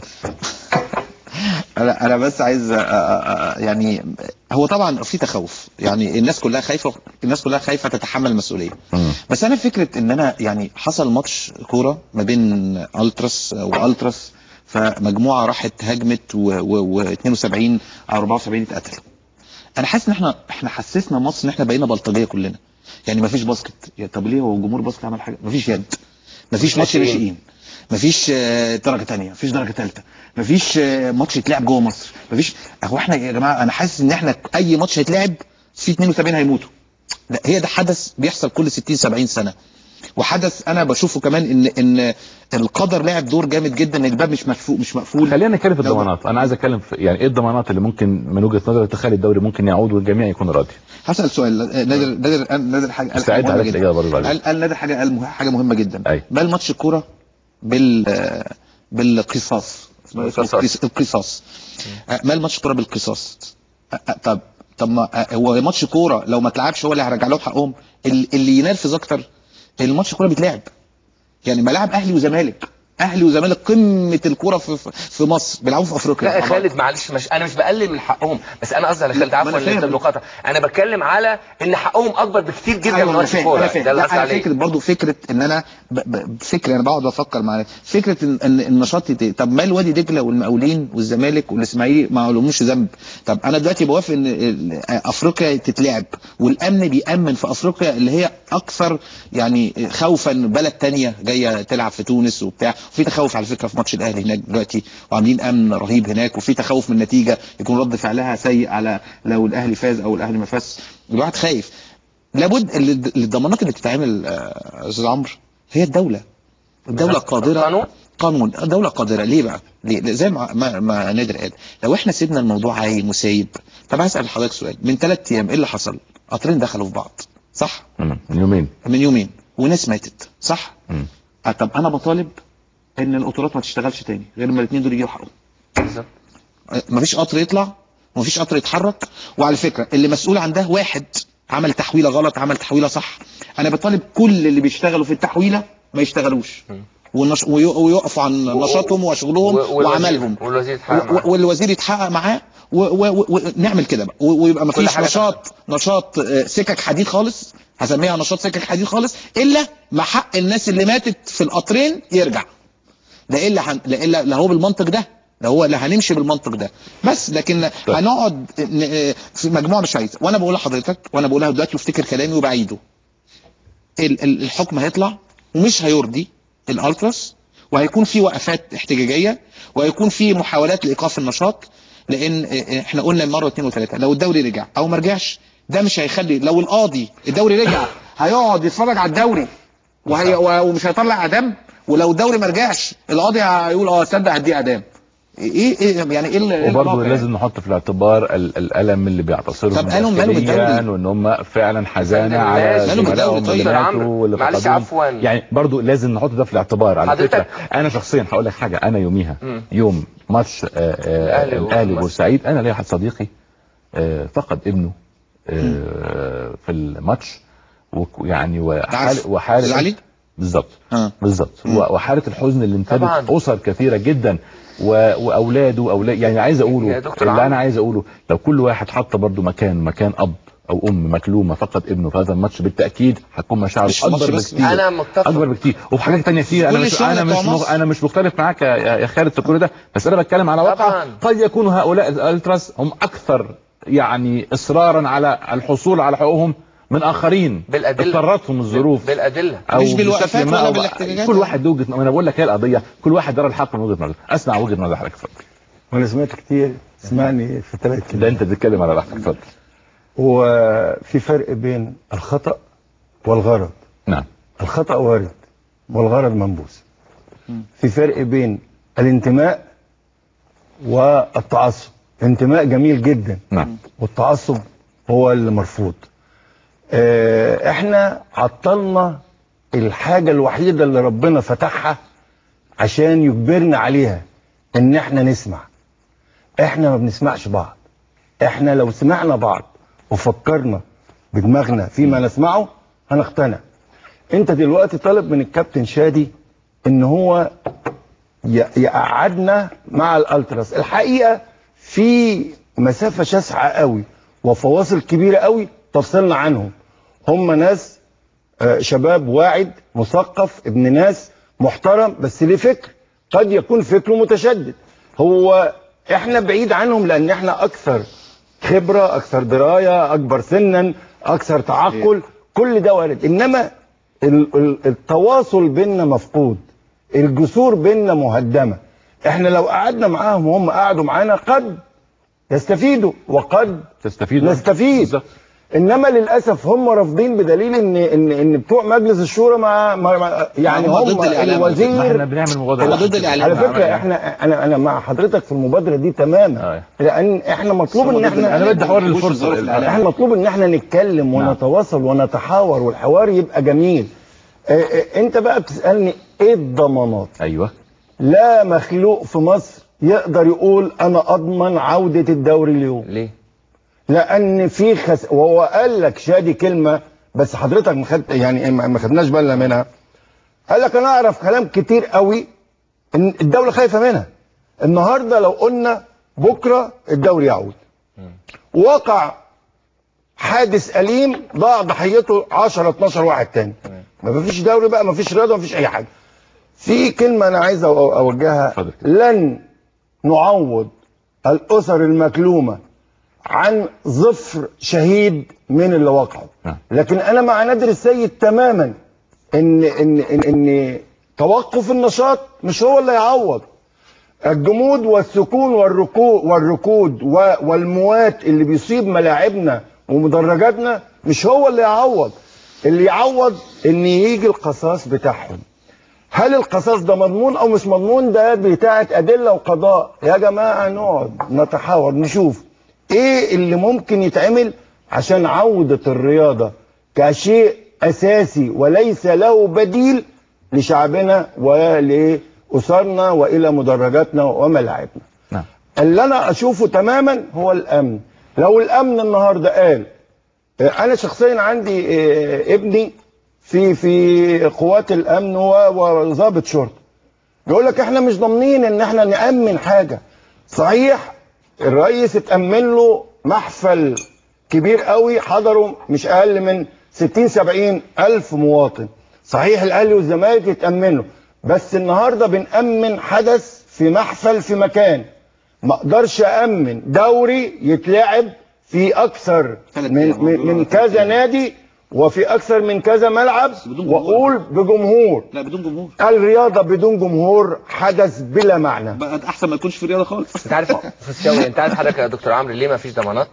انا انا بس عايز أ- أ- أ- يعني هو طبعا في تخوف يعني الناس كلها خايفه الناس كلها خايفه تتحمل المسؤوليه بس انا فكره ان انا يعني حصل ماتش كوره ما بين التراس والتراس فمجموعه راحت هاجمت و 72 او 74 اتقتلوا انا حاسس ان احنا احنا حسسنا مصر ان احنا بقينا بلطجيه كلنا يعني ما فيش باسكت يا طب ليه هو جمهور باسكت عمل حاجه ما فيش يد ما فيش ماتش ناشئين. ناشئين مفيش آه، درجه تانية مفيش درجه ثالثه مفيش آه، ماتش يتلعب جوه مصر مفيش هو احنا يا جماعه انا حاسس ان احنا اي ماتش هيتلعب في 72 هيموتوا لا هي ده حدث بيحصل كل 60 70 سنه وحدث انا بشوفه كمان ان ان القدر لعب دور جامد جدا ان الباب مش مقفول مش مقفول خلينا نتكلم في لو- الضمانات انا عايز اتكلم في يعني ايه الضمانات اللي ممكن من وجهه نظرك تخلي الدوري ممكن يعود والجميع يكون راضي هسأل سؤال آه، نادر نادر قال- نادر حاجه قال مستعد حاجة مهمة عليك جدا. الإجابة برضه بعدين. قال قال نادر حاجه قال مه- حاجه مهمه جدا أي. بل ماتش الكوره بال آه، بالقصاص اسمه اسمه القصاص. القص- القصاص آه، مال ماتش كوره بالقصاص آه، آه، طب طب ما آه، هو ماتش كوره لو ما اتلعبش هو اللي هيرجع لهم حقهم ال- اللي ينرفز اكتر الماتش كوره بيتلعب يعني ملاعب اهلي وزمالك اهلي وزمالك قمه الكوره في في- في مصر بيلعبوا في افريقيا لا يا مع بعض. خالد معلش مش انا مش بقلل من حقهم بس انا قصدي على خالد لا، عفوا ما أنا ان انت فاهم. المقاطعه انا بتكلم على ان حقهم اكبر بكتير جدا ايوه من انا ماتش فاهم الكوره انا ده فاهم اللي لا قصدي انا عليه فكره برضه فكره ان انا ب... ب... فكره انا بقعد افكر مع فكره ان, إن النشاط يت... طب ما الوادي دجله والمقاولين والزمالك والاسماعيلي ما لهمش ذنب طب انا دلوقتي بوافق ان ال- افريقيا تتلعب والامن بيامن في افريقيا اللي هي اكثر يعني خوفا من بلد تانية جايه تلعب في تونس وبتاع وفي تخوف على فكره في ماتش الاهلي هناك دلوقتي وعاملين امن رهيب هناك وفي تخوف من النتيجه يكون رد فعلها سيء على لو الاهلي فاز او الاهلي ما فاز الواحد خايف لابد ال- الضمانات اللي بتتعمل آه، استاذ عمرو هي الدوله الدوله قادره قانون؟ قانون الدوله قادره ليه بقى ليه ليه؟ زي ما, ما, ما نادر قال لو احنا سيبنا الموضوع عايم وسايب طب هسال حضرتك سؤال من ثلاث ايام ايه اللي حصل قطرين دخلوا في بعض صح مم. من يومين من يومين وناس ماتت صح مم. آه، طب انا بطالب ان القطارات ما تشتغلش تاني غير ما الاثنين دول يجيبوا حقهم بالظبط مفيش قطر يطلع ومفيش قطر يتحرك وعلى فكره اللي مسؤول عن ده واحد عمل تحويله غلط عمل تحويله صح انا بطالب كل اللي بيشتغلوا في التحويله ما يشتغلوش والنش... وي- ويقفوا عن نشاطهم وشغلهم و- والوزير- وعملهم والوزير يتحقق و- معاه. والوزير يتحقق معاه ونعمل كده بقى و- ويبقى كل مفيش حاجة نشاط نشاط آه، سكك حديد خالص هسميها نشاط سكك حديد خالص الا ما حق الناس اللي ماتت في القطرين يرجع لا الا هن... لا الا لا هو بالمنطق ده لا هو لا هنمشي بالمنطق ده بس لكن هنقعد ن- في مجموعه مش عايزه وانا بقول لحضرتك وانا بقولها دلوقتي وافتكر كلامي وبعيده ال- ال- الحكم هيطلع ومش هيرضي الالتراس وهيكون في وقفات احتجاجيه وهيكون في محاولات لايقاف النشاط لان اه، احنا قلنا مره واثنين وثلاثه لو الدوري رجع او ما رجعش ده مش هيخلي لو القاضي الدوري رجع هيقعد يتفرج على الدوري وهي ومش هيطلع اعدام ولو الدوري ما رجعش القاضي هيقول اه تصدق هديه اعدام ايه ايه يعني ايه ال- إيه وبرضه العلاقة لازم نحط في الاعتبار ال- الالم اللي بيعتصرهم طب قالوا ماله بالدوري؟ داخلياً وان هم فعلا حزانه ماله على بالدوري زملائهم طيب؟ اللي يا ماتوا عمرو، واللي معلش فقدوهم. عفواً. يعني برضه لازم نحط ده في الاعتبار على حضرتك- فكره انا شخصيا هقول لك حاجه انا يوميها مم. يوم ماتش آه، آه، الأهلي الاهلي ومصر. بورسعيد انا ليا واحد صديقي آه، فقد ابنه آه، في الماتش ويعني وحال عارف. وحاله العلي؟ بالظبط اه بالظبط و- وحاله الحزن اللي طبعاً. امتدت اسر كثيره جدا و- واولاده اولاد يعني عايز يا اقوله دكتور اللي عمرو. انا عايز اقوله لو كل واحد حط برضو مكان مكان اب او ام مكلومه فقد ابنه في هذا الماتش بالتاكيد هتكون مشاعره مش في الماتش اكبر بس. بكتير انا متفق اكبر بكتير وفي حاجات تانية كتير انا كل مش الشغل انا بتوع مش مغ... مصر. انا مش مختلف معاك يا يا خالد في كل ده بس انا بتكلم على واقع طبعاً. قد يكون هؤلاء الالتراس هم اكثر يعني اصرارا على الحصول على حقوقهم من اخرين بالأدلة. اضطرتهم الظروف بالادله او مش بالوقفات بشكل ما ولا أو بالاحتجاجات. كل واحد له وجهه انا بقول لك هي القضيه كل واحد يرى الحق من وجهه نظره اسمع وجهه نظر حضرتك اتفضل وانا سمعت كتير اسمعني في ثلاث ده كلمات انت بتتكلم على راحتك اتفضل وفي فرق بين الخطأ والغرض نعم الخطأ وارد والغرض منبوذ في فرق بين الانتماء والتعصب الانتماء جميل جدا نعم والتعصب هو اللي مرفوض آه، احنا عطلنا الحاجة الوحيدة اللي ربنا فتحها عشان يجبرنا عليها ان احنا نسمع احنا ما بنسمعش بعض احنا لو سمعنا بعض وفكرنا بدماغنا فيما نسمعه هنقتنع انت دلوقتي طالب من الكابتن شادي ان هو ي- يقعدنا مع الالتراس الحقيقه في مسافه شاسعه قوي وفواصل كبيره قوي تفصلنا عنهم هم ناس آه، شباب واعد مثقف ابن ناس محترم بس ليه فكر قد يكون فكره متشدد هو احنا بعيد عنهم لان احنا اكثر خبره اكثر درايه اكبر سنا اكثر تعقل كل ده وارد انما ال- ال- التواصل بيننا مفقود الجسور بيننا مهدمه احنا لو قعدنا معاهم وهم قعدوا معانا قد يستفيدوا وقد تستفيد نستفيد بالظبط. انما للاسف هم رافضين بدليل ان ان ان بتوع مجلس الشورى ما, ما ما- يعني هم هم ضد الإعلام. ما الوزير احنا بنعمل مبادره هو ضد الإعلام. على فكره احنا انا انا مع حضرتك في المبادره دي تماما آه. لان احنا مطلوب ان احنا انا بدي حوار ما بيحبوش للفرصه الظروف الإعلام. احنا مطلوب ان احنا نتكلم نعم. ونتواصل ونتحاور والحوار يبقى جميل اه اه انت بقى بتسالني ايه الضمانات ايوه لا مخلوق في مصر يقدر يقول انا اضمن عوده الدوري اليوم ليه لان في خس... وهو قال لك شادي كلمه بس حضرتك ما خد... يعني ما ما خدناش بالنا منها قال لك انا اعرف كلام كتير قوي ان الدوله خايفه منها النهارده لو قلنا بكره الدوري يعود وقع حادث اليم ضاع ضحيته 10 12 واحد تاني ما فيش دوري بقى ما فيش رياضه ما فيش اي حاجه في كلمه انا عايز أو- اوجهها اتفضل. لن نعوض الاسر المكلومه عن ظفر شهيد من اللي وقعوا نعم. لكن انا مع نادر السيد تماما ان ان ان, إن توقف النشاط مش هو اللي يعوض الجمود والسكون والركود والركود و- والموات اللي بيصيب ملاعبنا ومدرجاتنا مش هو اللي يعوض اللي يعوض ان يجي القصاص بتاعهم هل القصاص ده مضمون او مش مضمون ده بتاعه ادله وقضاء يا جماعه نقعد نتحاور نشوف ايه اللي ممكن يتعمل عشان عوده الرياضه كشيء اساسي وليس له بديل لشعبنا ولاسرنا والى مدرجاتنا وملاعبنا نعم اللي انا اشوفه تماما هو الامن لو الامن النهارده قال آه، انا شخصيا عندي آه، ابني في في قوات الامن و- وضابط شرطه بيقول لك احنا مش ضامنين ان احنا نامن حاجه صحيح الرئيس اتامن له محفل كبير قوي حضروا مش اقل من 60 70 الف مواطن صحيح الاهلي والزمالك يتامنوا بس النهارده بنامن حدث في محفل في مكان ما اقدرش امن دوري يتلعب في اكثر من من, من كذا نادي وفي اكثر من كذا ملعب واقول بجمهور لا بدون جمهور الرياضه بدون جمهور حدث بلا معنى بقى احسن ما يكونش في رياضه خالص انت عارف في الشوي انت عارف حضرتك يا دكتور عمرو ليه ما فيش ضمانات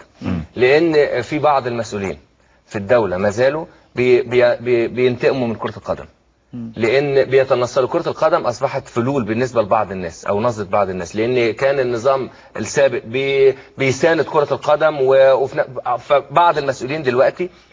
لان في بعض المسؤولين في الدوله ما زالوا بي بي بي بينتقموا من كره القدم لان بيتنصلوا كره القدم اصبحت فلول بالنسبه لبعض الناس او نظره بعض الناس لان كان النظام السابق بي بيساند كره القدم و- وفي ن- فبعض المسؤولين دلوقتي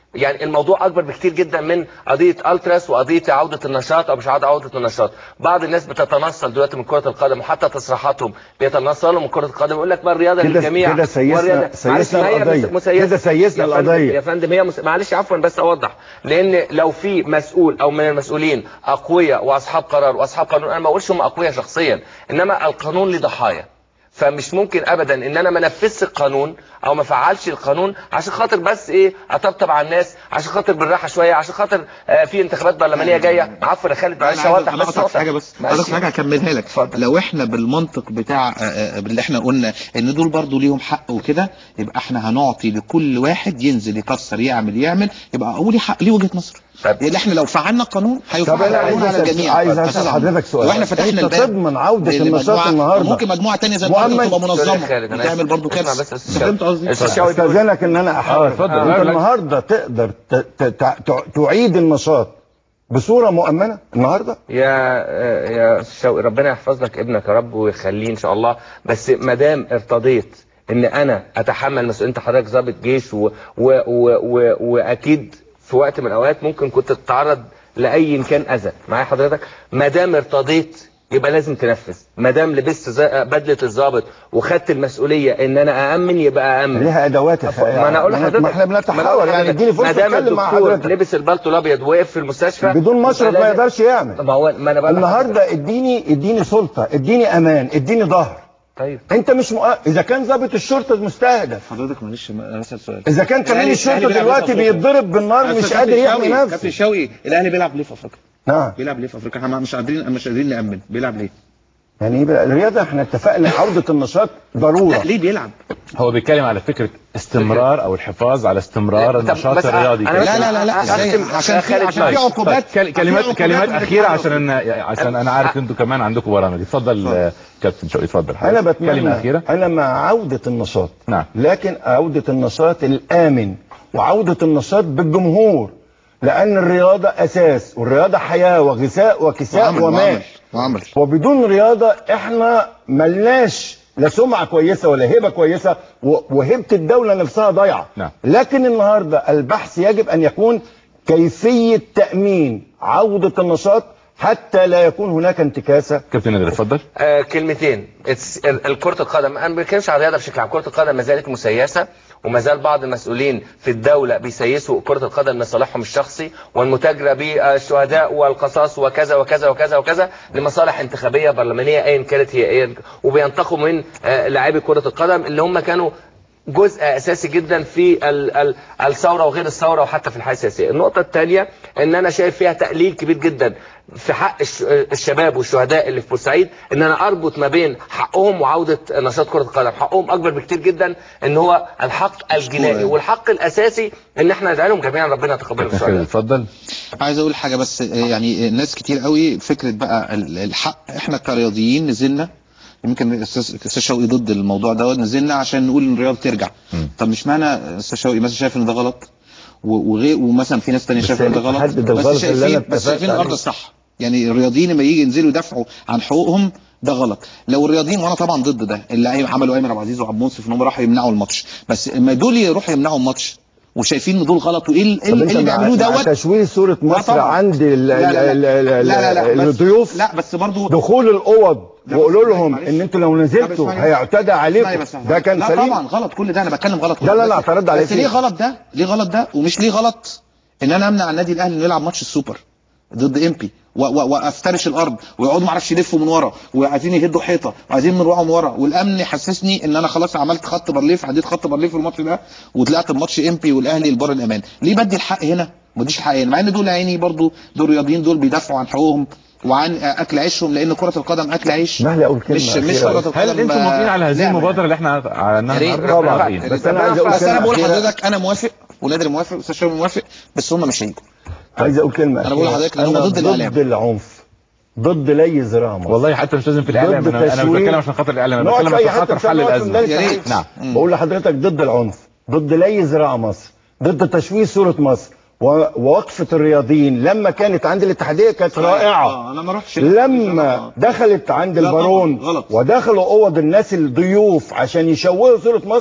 يعني الموضوع اكبر بكتير جدا من قضيه التراس وقضيه عوده النشاط او مش عوده عوده النشاط بعض الناس بتتنصل دلوقتي من كره القدم وحتى تصريحاتهم بيتنصلوا من كره القدم يقول لك ما الرياضه كده- للجميع كده سيسنا- والرياضة- سيسنا معلش، ما هي القضية. مس- مسيسة. كده سيسنا يا فندم- القضية. يا فندم هي مس... معلش عفوا بس اوضح لان لو في مسؤول او من المسؤولين اقوياء واصحاب قرار واصحاب قانون انا ما اقولش هم اقوياء شخصيا انما القانون له ضحايا فمش ممكن ابدا ان انا ما نفذش القانون او ما فعلش القانون عشان خاطر بس ايه اطبطب على الناس عشان خاطر بالراحه شويه عشان خاطر آه في انتخابات برلمانيه جايه عفوا يا خالد معلش انا اوضح عايز بس أقطع في حاجه بس معلش. عايز حاجه اكملها لك لو احنا بالمنطق بتاع آه، آه، اللي احنا قلنا ان دول برضو ليهم حق وكده يبقى احنا هنعطي لكل واحد ينزل يكسر يعمل يعمل يبقى هو ليه حق ليه وجهه نظر اللي احنا لو فعلنا القانون طب هيفعل انا القانون عايز على أسأل- الجميع عايز بس اسال طبعاً. حضرتك سؤال لو احنا فتحنا انت الباب تضمن عوده لمجموعة- النشاط النهارده ممكن مجموعه ثانيه زي ما قلت مؤمن- تبقى سوري يا منظمه خالد، أنا وتعمل آسف. برضو اسمع كارثه بس بس أنت فهمت قصدي الشاوي بيقول- استاذنك ان انا احاول اتفضل. انت لا، لا. النهارده تقدر ت- ت- ت- تعيد النشاط بصوره مؤمنه النهارده يا يا شوقي ربنا يحفظ لك ابنك يا رب ويخليه ان شاء الله بس ما دام ارتضيت ان انا اتحمل مسؤوليه انت حضرتك ضابط جيش و و و و واكيد في وقت من الاوقات ممكن كنت تتعرض لاي إن كان اذى معايا حضرتك ما دام ارتضيت يبقى لازم تنفذ ما دام لبست زي- بدله الضابط وخدت المسؤوليه ان انا اامن يبقى اامن ليها ادوات يا خ- ما انا اقول ما لحضرتك ما احنا ما أنا أقول بنتحاور يعني لحضرتك. اديني ما فرصه دام اتكلم مع الدكتور حضرتك لبس البلطو الابيض وقف في المستشفى بدون مشرف يبقى ما لازم- يقدرش يعمل ما هو ما انا بقول النهارده اديني اديني سلطه اديني امان اديني ظهر طيب انت مش مؤ... اذا كان ضابط الشرطه مستهدف حضرتك معلش انا اسال سؤال اذا كان كمان الشرطه دلوقتي بيتضرب بالنار مش قادر يحمي كابتن نفسه شوقي الاهلي بيلعب ليه في افريقيا؟ نعم بيلعب ليه في افريقيا؟ احنا مش قادرين مش قادرين نامن بيلعب ليه؟ يعني ايه بقى الرياضه احنا اتفقنا عوده النشاط ضروره لا ليه بيلعب؟ هو بيتكلم على فكره استمرار او الحفاظ على استمرار طب النشاط بس الرياضي أنا كده. بس- لا لا لا لا أختم- ازاي؟ عشان في خالد عشان في طيب، عقوبات طيب، كل- كلمات في عقوبات كلمات بتتحدد اخيره على عشان أنا عشان انا عارف انتوا كمان عندكم برامج اتفضل آه، كابتن شوقي اتفضل انا كلمه بتمنى اخيره انا مع عوده النشاط نعم. لكن عوده النشاط الامن وعوده النشاط بالجمهور لان الرياضه اساس والرياضه حياه وغذاء وكساء وعمل ومال وعمل وعمل وبدون رياضه احنا ملناش لا سمعه كويسه ولا هبه كويسه و- وهبه الدوله نفسها ضايعه نعم. لكن النهارده البحث يجب ان يكون كيفيه تامين عوده النشاط حتى لا يكون هناك انتكاسه كابتن نادر اتفضل آه كلمتين It's- ال- ال- كرة القدم انا ما بتكلمش على الرياضه بشكل عام كرة القدم ما زالت مسيسه وما زال بعض المسؤولين في الدوله بيسيسوا كرة القدم لصالحهم الشخصي والمتاجره بالشهداء والقصاص وكذا وكذا وكذا وكذا لمصالح انتخابيه برلمانيه ايا كانت هي ايه وبينتقوا من آه لاعبي كرة القدم اللي هم كانوا جزء اساسي جدا في ال ال الثوره وغير الثوره وحتى في الحياه السياسيه. النقطه الثانيه ان انا شايف فيها تقليل كبير جدا في حق الش الشباب والشهداء اللي في بورسعيد ان انا اربط ما بين حقهم وعوده نشاط كره القدم، حقهم اكبر بكتير جدا ان هو الحق الجنائي والحق الاساسي ان احنا ندعي لهم جميعا ربنا يتقبلهم كابتن ان شاء خالد الله. اتفضل عايز اقول حاجه بس آه، يعني ناس كتير قوي فكره بقى ال- الحق احنا كرياضيين نزلنا يمكن الاستاذ الأستاذ شوقي ضد الموضوع دوت نزلنا عشان نقول ان الرياضه ترجع طب مش معنى استاذ شوقي مثلا شايف ان ده غلط و- وغير ومثلا في ناس تانية بس شايفه ان ده غلط حدد بس الغلط اللي أنا شايفين بس اتفقت شايفين الارض عليه. الصح يعني الرياضيين لما يجي ينزلوا يدافعوا عن حقوقهم ده غلط لو الرياضيين وانا طبعا ضد ده اللي أي- عملوا ايمن عبد العزيز وعبد المنصف ان هم راحوا يمنعوا الماتش بس لما دول يروحوا يمنعوا الماتش وشايفين ان دول غلط وايه ال- إيه طب اللي انت اللي مع- بيعملوه مع دوت تشويه صوره مصر طبعا. عند ال- لا لا ال- لا. ال- ال- لا لا لا بس- الضيوف لا بس برضو دخول الاوض لا وقولوا بس لهم معلش. ان انتوا لو لا نزلتوا بس معلش. هيعتدى عليكم اسمعي بس ده كان لا سليم طبعا غلط كل ده انا بتكلم غلط لا، لا، لا، بس- اعترض عليه بس ليه فيه. غلط ده ليه غلط ده ومش ليه غلط ان انا امنع النادي الاهلي انه يلعب ماتش السوبر ضد امبي و- و- وافترش الارض ويقعدوا ما اعرفش يلفوا من ورا وعايزين يهدوا حيطه وعايزين يروحوا من ورا والامن يحسسني ان انا خلاص عملت خط بارليف عديت خط بارليف في الماتش ده وطلعت بماتش امبي والاهلي لبر الامان ليه بدي الحق هنا ما اديش الحق هنا مع ان دول عيني برضو دول رياضيين دول بيدافعوا عن حقوقهم وعن اكل عيشهم لان كره القدم اكل عيش اسمح لي اقول كلمه مش مش أخيرة. كره القدم هل انتم موافقين على هذه لعبة. المبادره اللي احنا اعلناها يا ريت. النهارده طبعا موافقين. بس انا عايز اقول بس انا كلمه بقول أخيرة. لحضرتك انا موافق ونادر موافق واستاذ شوقي موافق بس هم مش هيجوا عايز اقول كلمه أنا بقول أخيرة. لحضرتك إن هم أنا ضد الإعلام. ضد العنف ضد لي زراعه مصر والله حتى مش لازم في الاعلام ضد انا انا مش تشويه. بتكلم عشان خاطر الاعلام انا نقعد بتكلم في أي عشان حتة خاطر مش حل هنقعد في الازمه مجالس يا الحديث. ريت. نعم بقول لحضرتك ضد العنف ضد لي زراعه مصر ضد تشويه صوره مصر و- ووقفه الرياضيين لما كانت عند الاتحاديه كانت رائعه اه انا ما رحتش لما دخلت عند لا طبعاً، البارون غلط. ودخلوا اوض الناس الضيوف عشان يشوهوا صوره مصر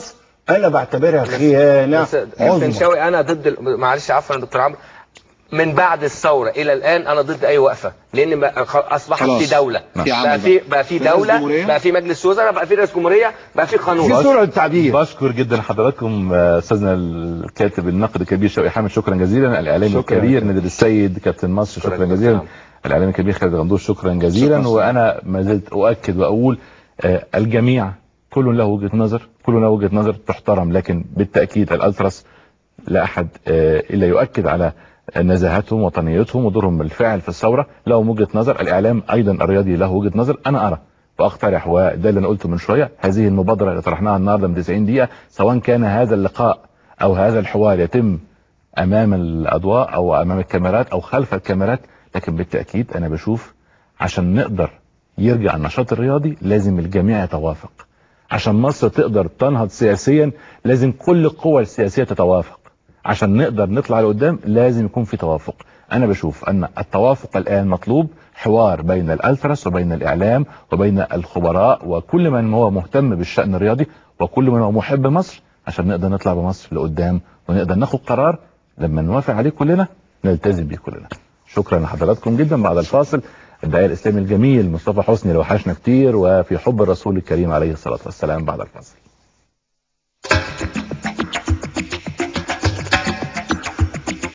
انا بعتبرها خيانه بس كابتن عظمى شوقي انا ضد ال- معلش عفوا يا دكتور عمرو من بعد الثوره الى الان انا ضد اي وقفه لان ما- خ- اصبحت خلاص. في دوله في عمل بقى في بقى. بقى في في رئيس دوله جمهورية. بقى في مجلس وزراء بقى في رئيس جمهوريه بقى في قانون في سرعه تعبير بشكر جدا حضراتكم آه، استاذنا الكاتب النقد الكبير شوقي حامد شكرا جزيلا الاعلامي شكرا. الكبير نادر السيد كابتن مصر شكرا, شكرا جزيلا جزيلا. الاعلامي الكبير خالد غندور شكرا جزيلا شكرا. وانا ما زلت اؤكد واقول آه، الجميع كل له وجهه نظر كل له وجهه نظر تحترم لكن بالتاكيد الالتراس لا احد آه، الا يؤكد على نزاهتهم وطنيتهم ودورهم بالفعل في الثوره لهم وجهه نظر الاعلام ايضا الرياضي له وجهه نظر انا ارى واقترح وده اللي انا قلته من شويه هذه المبادره اللي طرحناها النهارده من 90 دقيقه سواء كان هذا اللقاء او هذا الحوار يتم امام الاضواء او امام الكاميرات او خلف الكاميرات لكن بالتاكيد انا بشوف عشان نقدر يرجع النشاط الرياضي لازم الجميع يتوافق عشان مصر تقدر تنهض سياسيا لازم كل القوى السياسيه تتوافق عشان نقدر نطلع لقدام لازم يكون في توافق انا بشوف ان التوافق الان مطلوب حوار بين الالتراس وبين الاعلام وبين الخبراء وكل من هو مهتم بالشان الرياضي وكل من هو محب مصر عشان نقدر نطلع بمصر لقدام ونقدر ناخد قرار لما نوافق عليه كلنا نلتزم بيه كلنا شكرا لحضراتكم جدا بعد الفاصل الداعية الإسلامي الجميل مصطفى حسني اللي وحشنا كتير وفي حب الرسول الكريم عليه الصلاة والسلام بعد الفاصل